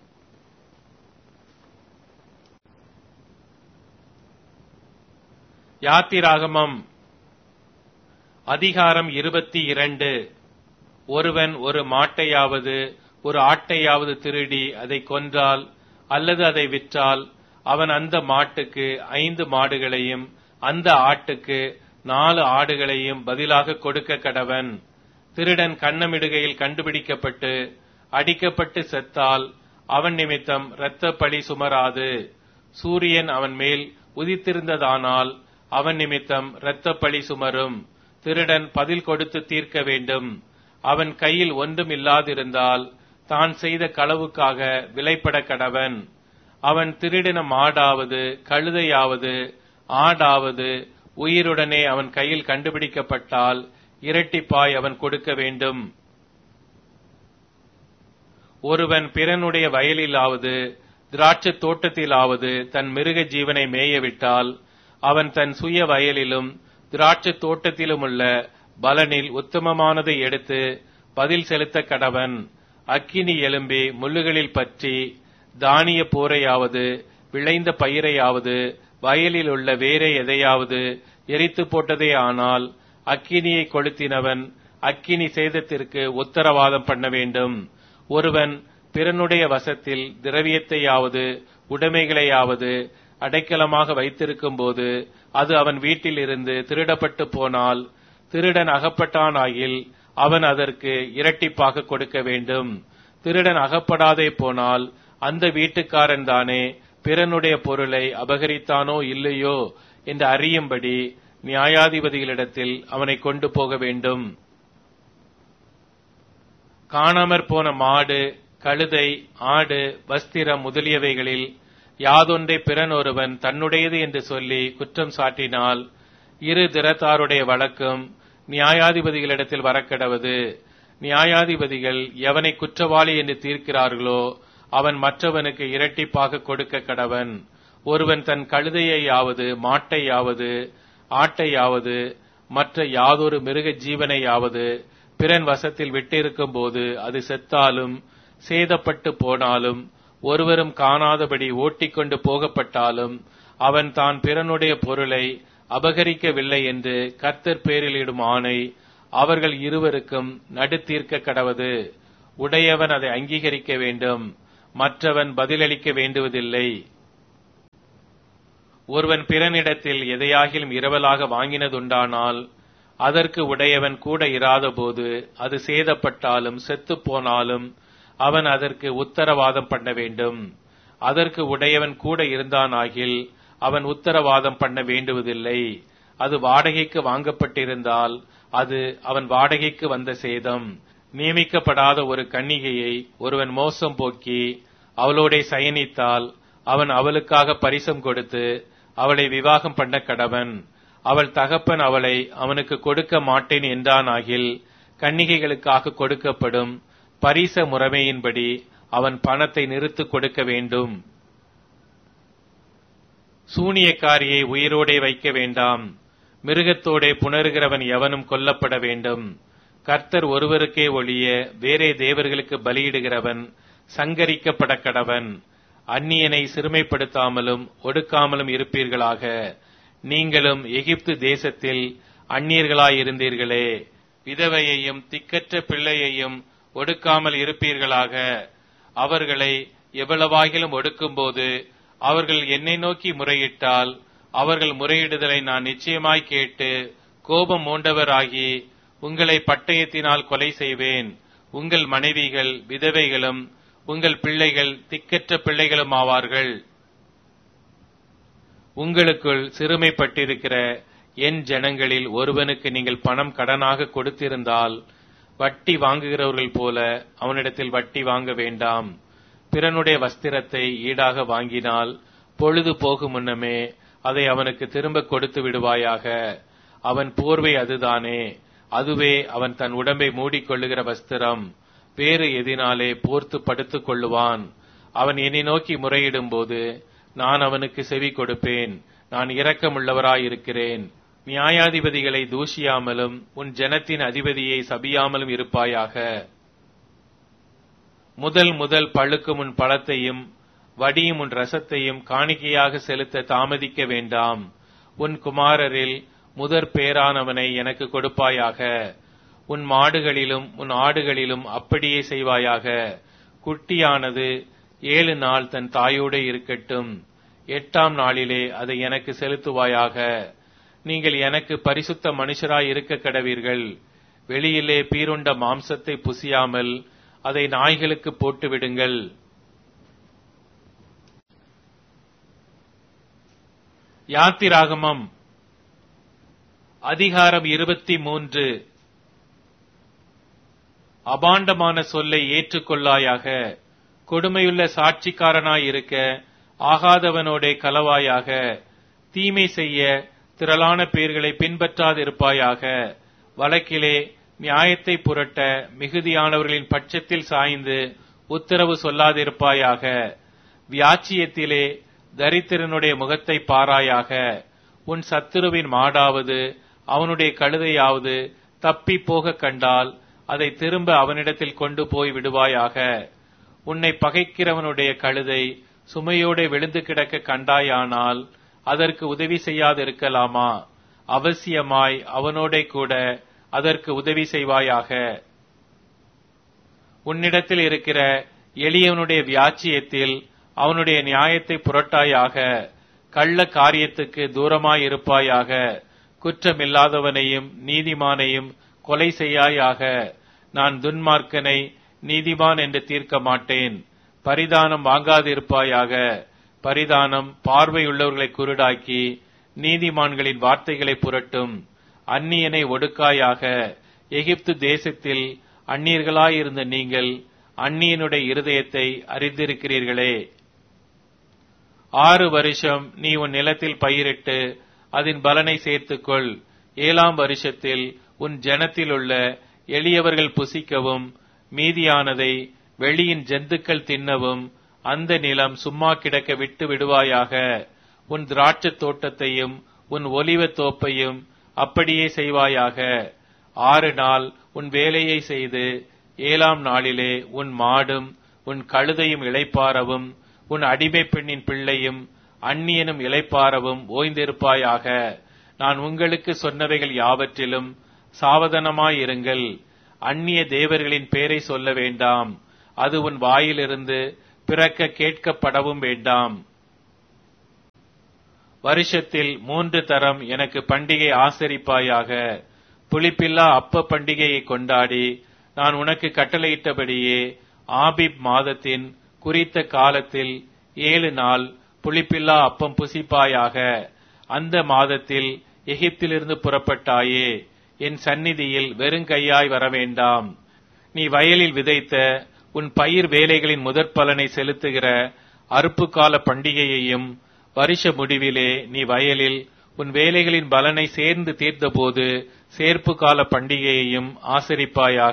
யாத்திராகமம் அதிகாரம் இருபத்தி இரண்டு ஒருவன் ஒரு மாட்டையாவது ஒரு ஆட்டையாவது திருடி அதை கொன்றால் அல்லது அதை விற்றால் அவன் அந்த மாட்டுக்கு ஐந்து மாடுகளையும் அந்த ஆட்டுக்கு நாலு ஆடுகளையும் பதிலாக கொடுக்க கடவன் திருடன் கண்ணமிடுகையில் கண்டுபிடிக்கப்பட்டு அடிக்கப்பட்டு செத்தால் அவன் நிமித்தம் இரத்த பழி சுமராது சூரியன் அவன் மேல் உதித்திருந்ததானால் அவன் நிமித்தம் இரத்த பழி சுமரும் திருடன் பதில் கொடுத்து தீர்க்க வேண்டும் அவன் கையில் ஒன்றும் இல்லாதிருந்தால் தான் செய்த களவுக்காக விலைப்பட கடவன் அவன் திருடின மாடாவது கழுதையாவது ஆடாவது உயிருடனே அவன் கையில் கண்டுபிடிக்கப்பட்டால் இரட்டிப்பாய் அவன் கொடுக்க வேண்டும் ஒருவன் பிறனுடைய வயலிலாவது திராட்சை தோட்டத்திலாவது தன் மிருக ஜீவனை மேயவிட்டால் அவன் தன் சுய வயலிலும் திராட்சை தோட்டத்திலும் உள்ள பலனில் உத்தமமானதை எடுத்து பதில் செலுத்த கடவன் அக்கினி எலும்பி முள்ளுகளில் பற்றி தானிய போரையாவது விளைந்த பயிரையாவது வயலில் உள்ள வேற எதையாவது எரித்து போட்டதே ஆனால் அக்கினியை கொளுத்தினவன் அக்கினி சேதத்திற்கு உத்தரவாதம் பண்ண வேண்டும் ஒருவன் பிறனுடைய வசத்தில் திரவியத்தையாவது உடைமைகளையாவது அடைக்கலமாக வைத்திருக்கும் போது அது அவன் வீட்டில் இருந்து திருடப்பட்டு போனால் திருடன் அகப்பட்டானாயில் அவன் அதற்கு இரட்டிப்பாக கொடுக்க வேண்டும் திருடன் அகப்படாதே போனால் அந்த வீட்டுக்காரன் தானே பிறனுடைய பொருளை அபகரித்தானோ இல்லையோ என்று அறியும்படி நியாயாதிபதிகளிடத்தில் அவனை கொண்டு போக வேண்டும் காணாமற் போன மாடு கழுதை ஆடு வஸ்திரம் முதலியவைகளில் யாதொன்றை பிறன் ஒருவன் தன்னுடையது என்று சொல்லி குற்றம் சாட்டினால் இரு திறத்தாருடைய வழக்கும் நியாயாதிபதிகளிடத்தில் வரக்கடவது நியாயாதிபதிகள் எவனை குற்றவாளி என்று தீர்க்கிறார்களோ அவன் மற்றவனுக்கு இரட்டிப்பாக கொடுக்க கடவன் ஒருவன் தன் கழுதையையாவது மாட்டையாவது ஆட்டையாவது மற்ற யாதொரு மிருக ஜீவனையாவது பிறன் வசத்தில் விட்டிருக்கும் போது அது செத்தாலும் சேதப்பட்டு போனாலும் ஒருவரும் காணாதபடி ஓட்டிக்கொண்டு போகப்பட்டாலும் அவன் தான் பிறனுடைய பொருளை அபகரிக்கவில்லை என்று கர்த்தர் பேரிலிடும் ஆணை அவர்கள் இருவருக்கும் நடுத்தீர்க்க கடவது உடையவன் அதை அங்கீகரிக்க வேண்டும் மற்றவன் பதிலளிக்க வேண்டுவதில்லை ஒருவன் பிறனிடத்தில் எதையாகிலும் இரவலாக வாங்கினதுண்டானால் அதற்கு உடையவன் கூட இராதபோது அது சேதப்பட்டாலும் செத்துப் போனாலும் அவன் அதற்கு உத்தரவாதம் பண்ண வேண்டும் அதற்கு உடையவன் கூட இருந்தானாகில் அவன் உத்தரவாதம் பண்ண வேண்டுவதில்லை அது வாடகைக்கு வாங்கப்பட்டிருந்தால் அது அவன் வாடகைக்கு வந்த சேதம் நியமிக்கப்படாத ஒரு கன்னிகையை ஒருவன் மோசம் போக்கி அவளோட சயனித்தால் அவன் அவளுக்காக பரிசம் கொடுத்து அவளை விவாகம் பண்ண கடவன் அவள் தகப்பன் அவளை அவனுக்கு கொடுக்க மாட்டேன் என்றானாகில் கன்னிகைகளுக்காக கொடுக்கப்படும் பரிச முறைமையின்படி அவன் பணத்தை நிறுத்து கொடுக்க வேண்டும் சூனியக்காரியை உயிரோடே வைக்க வேண்டாம் மிருகத்தோடே புணருகிறவன் எவனும் கொல்லப்பட வேண்டும் கர்த்தர் ஒருவருக்கே ஒழிய வேறே தேவர்களுக்கு பலியிடுகிறவன் சங்கரிக்கப்பட கடவன் அந்நியனை சிறுமைப்படுத்தாமலும் ஒடுக்காமலும் இருப்பீர்களாக நீங்களும் எகிப்து தேசத்தில் அந்நியர்களாயிருந்தீர்களே விதவையையும் திக்கற்ற பிள்ளையையும் ஒடுக்காமல் இருப்பீர்களாக அவர்களை எவ்வளவாகிலும் ஒடுக்கும்போது அவர்கள் என்னை நோக்கி முறையிட்டால் அவர்கள் முறையிடுதலை நான் நிச்சயமாய் கேட்டு கோபம் மூண்டவராகி உங்களை பட்டயத்தினால் கொலை செய்வேன் உங்கள் மனைவிகள் விதவைகளும் உங்கள் பிள்ளைகள் திக்கற்ற பிள்ளைகளும் ஆவார்கள் உங்களுக்குள் சிறுமைப்பட்டிருக்கிற என் ஜனங்களில் ஒருவனுக்கு நீங்கள் பணம் கடனாக கொடுத்திருந்தால் வட்டி வாங்குகிறவர்கள் போல அவனிடத்தில் வட்டி வாங்க வேண்டாம் பிறனுடைய வஸ்திரத்தை ஈடாக வாங்கினால் பொழுது போகும் முன்னமே அதை அவனுக்கு திரும்ப கொடுத்து விடுவாயாக அவன் போர்வை அதுதானே அதுவே அவன் தன் உடம்பை மூடிக்கொள்ளுகிற வஸ்திரம் வேறு எதினாலே போர்த்து படுத்துக் கொள்ளுவான் அவன் என்னை நோக்கி முறையிடும் போது நான் அவனுக்கு செவி கொடுப்பேன் நான் இரக்கமுள்ளவராயிருக்கிறேன் நியாயாதிபதிகளை தூஷியாமலும் உன் ஜனத்தின் அதிபதியை சபியாமலும் இருப்பாயாக முதல் முதல் பழுக்கும் உன் பழத்தையும் வடியும் உன் ரசத்தையும் காணிக்கையாக செலுத்த தாமதிக்க வேண்டாம் உன் குமாரரில் முதற் பேரானவனை எனக்கு கொடுப்பாயாக உன் மாடுகளிலும் உன் ஆடுகளிலும் அப்படியே செய்வாயாக குட்டியானது ஏழு நாள் தன் தாயோடு இருக்கட்டும் எட்டாம் நாளிலே அதை எனக்கு செலுத்துவாயாக நீங்கள் எனக்கு பரிசுத்த மனுஷராய் இருக்க கடவீர்கள் வெளியிலே பீருண்ட மாம்சத்தை புசியாமல் அதை நாய்களுக்கு போட்டு விடுங்கள் யாத்திராகமம் அதிகாரம் இருபத்தி மூன்று அபாண்டமான சொல்லை ஏற்றுக்கொள்ளாயாக கொடுமையுள்ள சாட்சிக்காரனாய் இருக்க ஆகாதவனோடே கலவாயாக தீமை செய்ய திரளான பேர்களை பின்பற்றாதிருப்பாயாக வழக்கிலே நியாயத்தை புரட்ட மிகுதியானவர்களின் பட்சத்தில் சாய்ந்து உத்தரவு சொல்லாதிருப்பாயாக வியாச்சியத்திலே தரித்திரனுடைய முகத்தை பாராயாக உன் சத்துருவின் மாடாவது அவனுடைய கழுதையாவது தப்பி போக கண்டால் அதை திரும்ப அவனிடத்தில் கொண்டு போய் விடுவாயாக உன்னை பகைக்கிறவனுடைய கழுதை சுமையோടെ விழுந்து கிடக்க கண்டாயானால் அதற்கு உதவி செய்யாதிருக்கலாமா அவசியமாய் அவனோட கூட அதற்கு உதவி செய்வாயாக உன்னிடத்தில் இருக்கிற எளியவனுடைய வியாச்சியத்தில் அவனுடைய நியாயத்தை புரட்டாயாக கள்ள காரியத்துக்கு தூரமாயிருப்பாயாக குற்றமில்லாதவனையும் நீதிமானையும் கொலை செய்யாயாக நான் துன்மார்க்கனை நீதிமான் என்று தீர்க்க மாட்டேன் பரிதானம் வாங்காதிருப்பாயாக பரிதானம் பார்வையுள்ளவர்களை குருடாக்கி நீதிமான்களின் வார்த்தைகளை புரட்டும் அந்நியனை ஒடுக்காயாக எகிப்து தேசத்தில் அந்நியர்களாயிருந்த நீங்கள் அந்நியனுடைய இருதயத்தை அறிந்திருக்கிறீர்களே ஆறு வருஷம் நீ உன் நிலத்தில் பயிரிட்டு அதன் பலனை சேர்த்துக்கொள் ஏழாம் வருஷத்தில் உன் ஜனத்தில் உள்ள எளியவர்கள் புசிக்கவும் மீதியானதை வெளியின் ஜந்துக்கள் தின்னவும் அந்த நிலம் சும்மா கிடக்க விட்டு விடுவாயாக உன் திராட்சத் தோட்டத்தையும் உன் ஒலிவத் தோப்பையும் அப்படியே செய்வாயாக ஆறு நாள் உன் வேலையை செய்து ஏழாம் நாளிலே உன் மாடும் உன் கழுதையும் இளைப்பாறவும் உன் அடிமை பெண்ணின் பிள்ளையும் அந்நியனும் இளைப்பாறவும் ஓய்ந்திருப்பாயாக நான் உங்களுக்கு சொன்னவைகள் யாவற்றிலும் சாவதானமாயிருங்கள் அந்நிய தேவர்களின் பேரை சொல்ல வேண்டாம் அது உன் வாயிலிருந்து பிறக்க கேட்கப்படவும் வேண்டாம் வருஷத்தில் மூன்று தரம் எனக்கு பண்டிகை ஆசரிப்பாயாக புளிப்பில்லா அப்ப பண்டிகையை கொண்டாடி நான் உனக்கு கட்டளையிட்டபடியே ஆபிப் மாதத்தின் குறித்த காலத்தில் ஏழு நாள் புளிப்பில்லா அப்பம் புசிப்பாயாக அந்த மாதத்தில் எகிப்திலிருந்து புறப்பட்டாயே என் சந்நிதியில் வெறுங்கையாய் வரவேண்டாம் நீ வயலில் விதைத்த உன் பயிர் வேலைகளின் முதற் பலனை செலுத்துகிற அறுப்பு கால பண்டிகையையும் வருஷ முடிவிலே நீ வயலில் உன் வேலைகளின் பலனை சேர்ந்து தீர்த்தபோது சேர்ப்பு கால பண்டிகையையும் ஆசரிப்பாயாக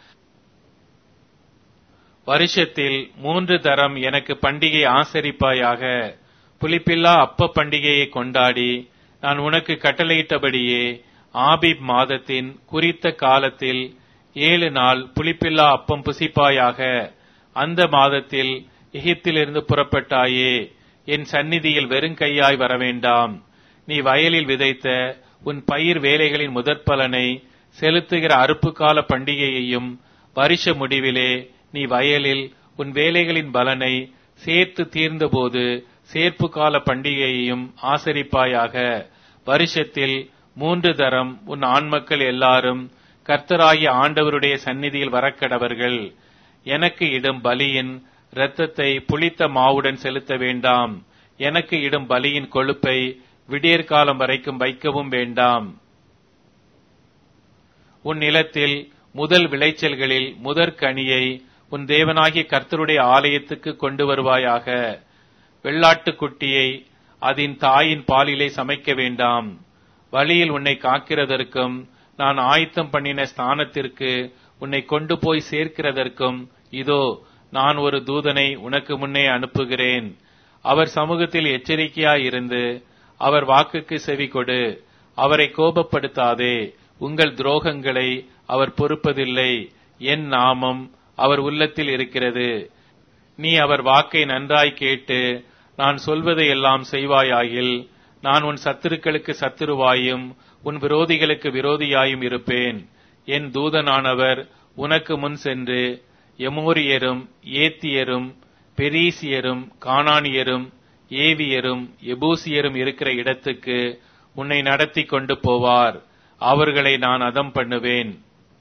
வருஷத்தில் மூன்று தரம் எனக்கு பண்டிகை ஆசரிப்பாயாக புலிப்பில்லா அப்ப பண்டிகையை கொண்டாடி நான் உனக்கு கட்டளையிட்டபடியே ஆபிப் மாதத்தின் குறித்த காலத்தில் ஏழு நாள் புளிப்பில்லா அப்பம் புசிப்பாயாக அந்த மாதத்தில் எகிப்திலிருந்து புறப்பட்டாயே என் சந்நிதியில் வெறுங்கையாய் வரவேண்டாம் நீ வயலில் விதைத்த உன் பயிர் வேலைகளின் முதற்பலனை செலுத்துகிற அறுப்பு கால பண்டிகையையும் வருஷ முடிவிலே நீ வயலில் உன் வேலைகளின் பலனை சேர்த்து தீர்ந்தபோது சேர்ப்பு கால பண்டிகையையும் ஆசரிப்பாயாக வருஷத்தில் மூன்று தரம் உன் ஆண்மக்கள் எல்லாரும் கர்த்தராகிய ஆண்டவருடைய சந்நிதியில் வரக்கடவர்கள் எனக்கு இடும் பலியின் இரத்தத்தை புளித்த மாவுடன் செலுத்த வேண்டாம் எனக்கு இடும் பலியின் கொழுப்பை விடியற்காலம் வரைக்கும் வைக்கவும் வேண்டாம் உன் நிலத்தில் முதல் விளைச்சல்களில் முதற் கனியை உன் தேவனாகிய கர்த்தருடைய ஆலயத்துக்கு கொண்டு வருவாயாக வெள்ளாட்டுக் குட்டியை அதன் தாயின் பாலிலே சமைக்க வேண்டாம் வழியில் உன்னை காக்கிறதற்கும் நான் ஆயத்தம் பண்ணின ஸ்தானத்திற்கு உன்னை கொண்டு போய் சேர்க்கிறதற்கும் இதோ நான் ஒரு தூதனை உனக்கு முன்னே அனுப்புகிறேன் அவர் சமூகத்தில் எச்சரிக்கையாயிருந்து அவர் வாக்குக்கு செவி கொடு அவரை கோபப்படுத்தாதே உங்கள் துரோகங்களை அவர் பொறுப்பதில்லை என் நாமம் அவர் உள்ளத்தில் இருக்கிறது நீ அவர் வாக்கை நன்றாய் கேட்டு நான் சொல்வதை எல்லாம் செய்வாயாகில் நான் உன் சத்துருக்களுக்கு சத்துருவாயும் உன் விரோதிகளுக்கு விரோதியாயும் இருப்பேன் என் தூதனானவர் உனக்கு முன் சென்று எமோரியரும் ஏத்தியரும் பெரீசியரும் கானானியரும் ஏவியரும் எபூசியரும் இருக்கிற இடத்துக்கு உன்னை நடத்தி கொண்டு போவார் அவர்களை நான் அதம் பண்ணுவேன்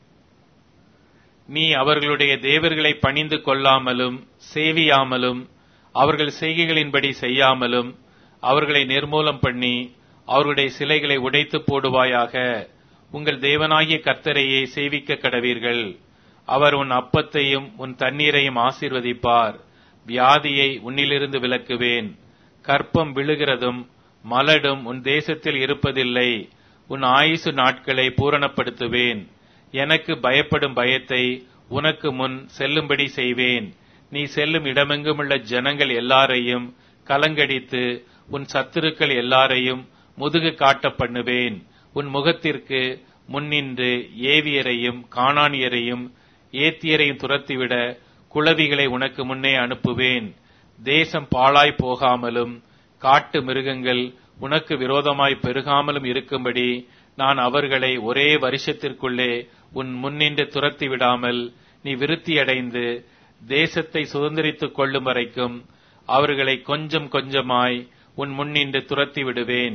நீ அவர்களுடைய தேவர்களை பணிந்து கொள்ளாமலும் சேவியாமலும் அவர்கள் செய்கைகளின்படி செய்யாமலும் அவர்களை நிர்மூலம் பண்ணி அவர்களுடைய சிலைகளை உடைத்து போடுவாயாக உங்கள் தேவனாகிய கர்த்தரையே சேவிக்க கடவீர்கள் அவர் உன் அப்பத்தையும் உன் தண்ணீரையும் ஆசீர்வதிப்பார் வியாதியை உன்னிலிருந்து விலக்குவேன் கற்பம் விழுகிறதும் மலடும் உன் தேசத்தில் இருப்பதில்லை உன் ஆயுசு நாட்களை பூரணப்படுத்துவேன் எனக்கு பயப்படும் பயத்தை உனக்கு முன் செல்லும்படி செய்வேன் நீ செல்லும் இடமெங்குமுள்ள ஜனங்கள் எல்லாரையும் கலங்கடித்து உன் சத்துருக்கள் எல்லாரையும் முதுகு காட்ட பண்ணுவேன் உன் முகத்திற்கு முன்னின்று ஏவியரையும் காணானியரையும் ஏத்தியரையும் துரத்திவிட குளவிகளை உனக்கு முன்னே அனுப்புவேன் தேசம் பாழாய் போகாமலும் காட்டு மிருகங்கள் உனக்கு விரோதமாய் பெருகாமலும் இருக்கும்படி நான் அவர்களை ஒரே வருஷத்திற்குள்ளே உன் முன்னின்று துரத்தி விடாமல் நீ விருத்தியடைந்து தேசத்தை சுதந்திரித்துக் கொள்ளும் வரைக்கும் அவர்களை கொஞ்சம் கொஞ்சமாய் உன் முன்னின்று துரத்தி விடுவேன்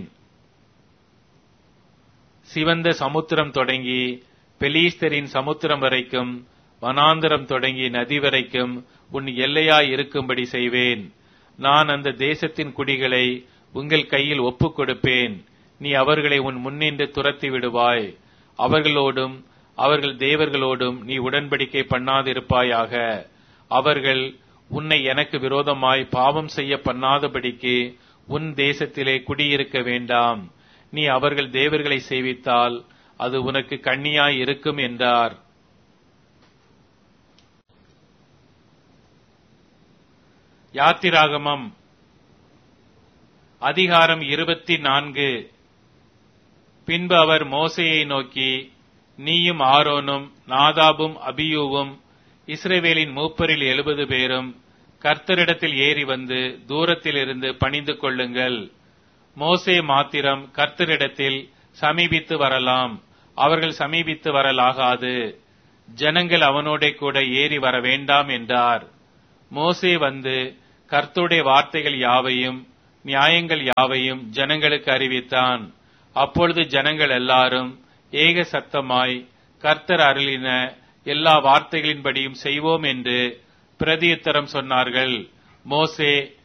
சிவந்த சமுத்திரம் தொடங்கி பெலீஸ்தரின் சமுத்திரம் வரைக்கும் வனாந்தரம் தொடங்கி நதி வரைக்கும் உன் எல்லையாய் இருக்கும்படி செய்வேன் நான் அந்த தேசத்தின் குடிகளை உங்கள் கையில் ஒப்புக் கொடுப்பேன் நீ அவர்களை உன் முன்னின்று துரத்தி விடுவாய் அவர்களோடும் அவர்கள் தேவர்களோடும் நீ உடன்படிக்கை பண்ணாதிருப்பாயாக அவர்கள் உன்னை எனக்கு விரோதமாய் பாவம் செய்ய பண்ணாதபடிக்கு உன் தேசத்திலே குடியிருக்க வேண்டாம் நீ அவர்கள் தேவர்களை சேவித்தால் அது உனக்கு கண்ணியாய் இருக்கும் என்றார் யாத்திராகமம் அதிகாரம் இருபத்தி நான்கு பின்பு அவர் மோசையை நோக்கி நீயும் ஆரோனும் நாதாபும் அபியூவும் இஸ்ரவேலின் மூப்பரில் எழுபது பேரும் கர்த்தரிடத்தில் ஏறி வந்து தூரத்திலிருந்து பணிந்து கொள்ளுங்கள் மோசே மாத்திரம் கர்த்தரிடத்தில் சமீபித்து வரலாம் அவர்கள் சமீபித்து வரலாகாது ஜனங்கள் அவனோட கூட ஏறி வர வேண்டாம் என்றார் மோசே வந்து கர்த்தருடைய வார்த்தைகள் யாவையும் நியாயங்கள் யாவையும் ஜனங்களுக்கு அறிவித்தான் அப்பொழுது ஜனங்கள் எல்லாரும் ஏக சத்தமாய் கர்த்தர் அருளின எல்லா வார்த்தைகளின்படியும் செய்வோம் என்று பிரதியுத்தரம் சொன்னார்கள் மோசே